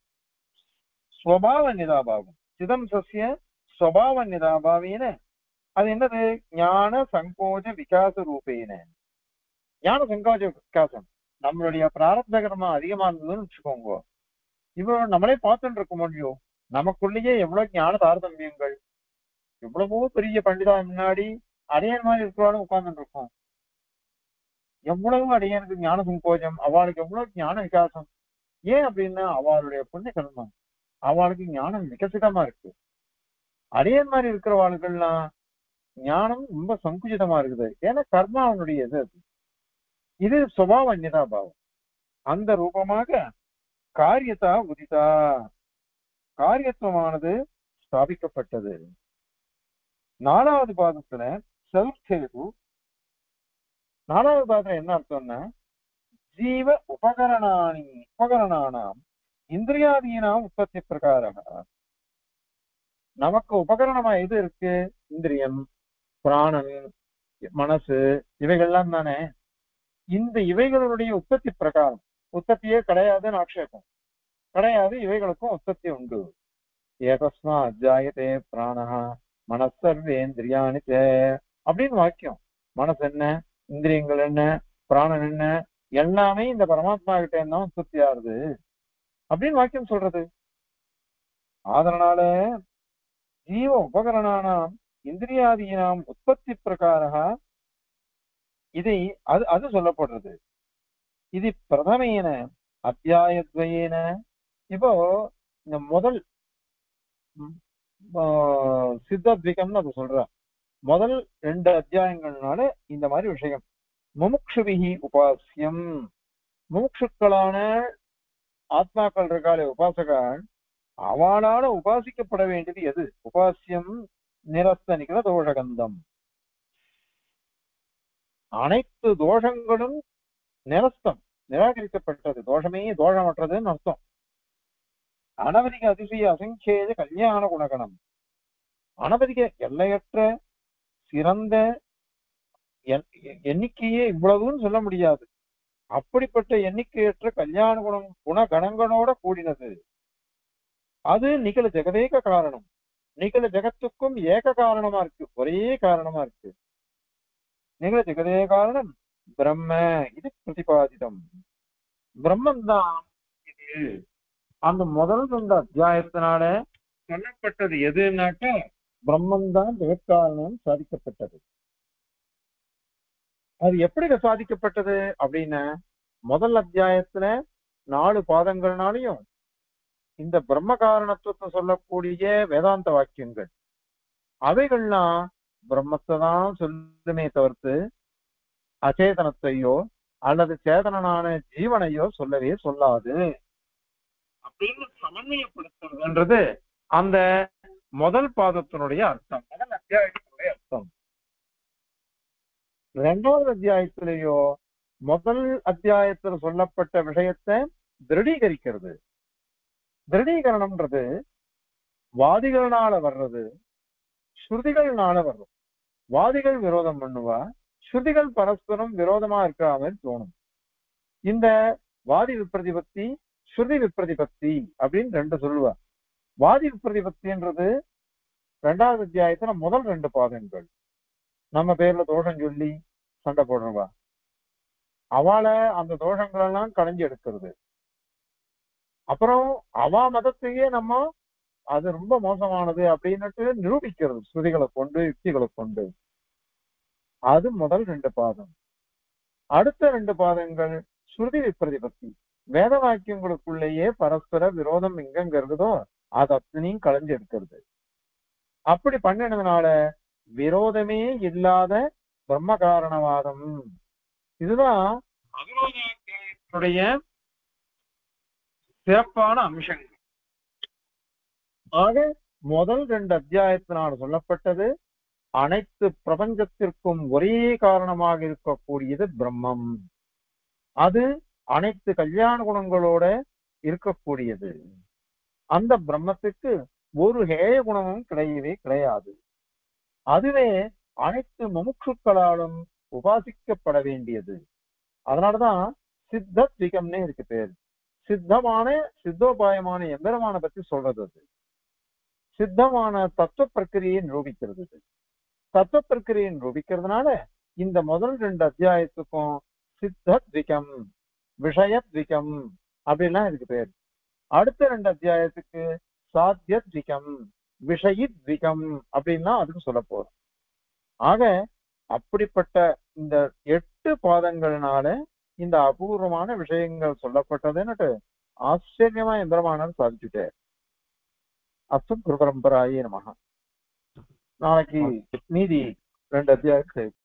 ஸ்வபாவ நிதாபாவம் சிதம் சசிய ஸ்வபாவ நிதாபாவேன அது என்னது ஞான சங்கோஜ விகாச ரூபேன ஞான சங்கோஜ விகாசம் நம்மளுடைய பிராரப்த கர்மா அதிகமா இருந்ததுன்னு வச்சுக்கோங்க இவ்வளவு நம்மளே பார்த்துட்டு இருக்க முடியும் நமக்குள்ளேயே எவ்வளவு ஞான தாரதமியங்கள் எவ்வளவோ பெரிய பண்டிதா முன்னாடி அடையன் மாதிரி இருக்கிறாலும் உட்கார்ந்துட்டு இருக்கோம் எவ்வளவு அடியனுக்கு ஞான சங்கோஜம் அவளுக்கு எவ்வளவு ஞான விகாசம் ஏன் அப்படின்னா அவளுடைய புண்ணிய கர்மம் அவளுக்கு ஞானம் விகசிதமா இருக்கு அடியன் மாதிரி இருக்கிறவாளுகள்லாம் ஞானம் ரொம்ப சங்குச்சிதமா இருக்குது ஏன்னா கர்மா அவனுடைய இது அது. இது சுபாவ அந்நிதாபாவம் அந்த ரூபமாக காரியத்தா உதிதா காரியத்துவமானது ஸ்தாபிக்கப்பட்டது நாலாவது பாதத்துல செல்ஃபேது நாலாவது பாதத்துல என்ன அர்த்தம்னா ஜீவ உபகரணாணி உபகரணானாம் இந்திரியாதீனாம் உற்பத்தி பிரகாரம் நமக்கு உபகரணமா எது இருக்கு இந்திரியம் பிராணன் மனசு இவைகள்லாம் தானே இந்த இவைகளுடைய உற்பத்தி பிரகாரம் உற்பத்தியே கிடையாதுன்னு ஆக்ஷேபம் கிடையாது இவைகளுக்கும் உற்பத்தி உண்டு ஏதஸ்மா அஜாயதே பிராணஹா மனசர்வேந்திரியானி தே அப்படின்னு வாக்கியம் மனசு என்ன இந்திரியங்கள் என்ன பிராணன் என்ன எல்லாமே இந்த பரமாத்மா கிட்ட என்ன உற்பத்தி ஆகுது அப்படின்னு வாக்கியம் சொல்றது அதனால ஜீவ உபகரணானாம் இந்திரியாதீனாம் உற்பத்தி பிரகாரா இதை அது அது சொல்லப்படுறது இது பிரதமேன அத்தியாயத்வயேன இப்போ இந்த முதல் ம், ஆ, சித்தத்விகம்னு அது சொல்றா முதல் ரெண்டு அத்தியாயங்கள்னால இந்த மாதிரி விஷயம் முமுக்ஷுபிகி உபாசியம் முமுட்சுக்களான ஆத்மாக்கள் இருக்காளே உபாசகன் அவளால உபாசிக்கப்பட வேண்டியது எது உபாசியம் நிரஸ்தனிக்கிற தோஷகந்தம் அனைத்து தோஷங்களும் நிரஸ்தம் நிராகரிக்கப்பட்டது தோஷமே தோஷமற்றதுன்னு அர்த்தம் அனவதிக அதிசய அசங்கேத கல்யாண குணகணம் அனவதிக எல்லையற்ற சிறந்த எண்- எண்ணிக்கையே இவ்வளவுன்னு சொல்ல முடியாது அப்படிப்பட்ட எண்ணிக்கையற்ற கல்யாண குணம் குணகணங்களோட கூடினது அது நிகழ ஜெகதேக காரணம் நிகழ ஜெகத்துக்கும் ஏக காரணமா இருக்கு ஒரே காரணமா இருக்கு நிகழ ஜெகதே காரணம் பிரம்ம இது பிரதிபாதிதம் பிரம்மன் தான் இது அந்த முதல் ரெண்டு அத்தியாயத்தினால சொல்லப்பட்டது எதுனாக்க பிரம்மன் தான் ஜெகத்காரணம் சாதிக்கப்பட்டது அது எப்படி சாதிக்கப்பட்டது அப்படின்னா முதல் அத்தியாயத்துல நாலு பாதங்கள்னாலையும் இந்த பிரம்ம காரணத்துவத்தை சொல்லக்கூடிய வேதாந்த வாக்கியங்கள் அவைகள்லாம் பிரம்மத்தை தான் சொல்லுமே தவிர்த்து அச்சேதனத்தையோ அல்லது சேதனனான ஜீவனையோ சொல்லவே சொல்லாது அப்படின்னு சமன்வயப்படுத்துறதுன்றது அந்த முதல் பாதத்தினுடைய அர்த்தம் முதல் அத்தியாயத்தினுடைய அர்த்தம் இரண்டாவது அத்தியாயத்திலேயோ முதல் அத்தியாயத்தில் சொல்லப்பட்ட விஷயத்தை திருடீகரிக்கிறது திருடீகரணம்ன்றது வாதிகள்னால வர்றது ஸ்ருதிகள்னால வர்றது வாதிகள் விரோதம் பண்ணுவா ஸ்ருதிகள் பரஸ்பரம் விரோதமா இருக்கிற மாதிரி தோணும் இந்த வாதி விப்ரதிபத்தி ஸ்ருதி விப்ரதிபத்தி அப்படின்னு ரெண்டு சொல்லுவா வாதி விப்ரதிபத்தின்றது ரெண்டாவது அத்தியாயத்துல முதல் ரெண்டு பாதங்கள் நம்ம பேர்ல தோஷம் சொல்லி சண்டை போடுறவா அவளை அந்த தோஷங்கள் எல்லாம் களைஞ்சு எடுக்கிறது அப்புறம் அவா மதத்தையே நம்ம அது ரொம்ப மோசமானது அப்படின்னுட்டு நிரூபிக்கிறது ஸ்ருதிகளை கொண்டு யுக்திகளை கொண்டு அது முதல் ரெண்டு பாதம் அடுத்த ரெண்டு பாதங்கள் ஸ்ருதி விப்ரதிபத்தி வேத வாக்கியங்களுக்குள்ளேயே பரஸ்பர விரோதம் எங்கெங்க இருக்குதோ அது அத்தனையும் களைஞ்சு எடுக்கிறது அப்படி பண்ணினதுனால விரோதமே இல்லாத பிரம்ம காரணவாதம் இதுதான் அகரோதாத்தியாயத்தினுடைய சிறப்பான அம்சங்கள் ஆக முதல் ரெண்டு அத்தியாயத்தினால் சொல்லப்பட்டது அனைத்து பிரபஞ்சத்திற்கும் ஒரே காரணமாக இருக்கக்கூடியது பிரம்மம் அது அனைத்து கல்யாண குணங்களோட இருக்கக்கூடியது அந்த பிரம்மத்துக்கு ஒரு ஹேய குணமும் கிடையவே கிடையாது அதுவே அனைத்து முமுட்சுக்களாலும் உபாசிக்கப்பட வேண்டியது அதனாலதான் சித்த திகம்னே இருக்கு பேர் சித்தமான சித்தோபாயமான எம்பெருமான பத்தி சொல்றது அது சித்தமான தத்துவ பிரக்கிரியை நிரூபிக்கிறது இது தத்துவ பிரக்கிரியை நிரூபிக்கிறதுனால இந்த முதல் ரெண்டு அத்தியாயத்துக்கும் சித்த திகம் விஷயத்விகம் அப்படின்லாம் இதுக்கு பேர் அடுத்த ரெண்டு அத்தியாயத்துக்கு சாத்தியத்விகம் விஷயித்விகம் அப்படின்னா அதுக்கு சொல்ல போறோம் ஆக அப்படிப்பட்ட இந்த எட்டு பாதங்களினால இந்த அபூர்வமான விஷயங்கள் சொல்லப்பட்டதுன்னுட்டு ஆச்சரியமா எந்திரமானது சாதிச்சுட்டார் அஸ்து குரு பரம்பராயே நமக நாளைக்கு மீதி ரெண்டு அத்தியாயத்தை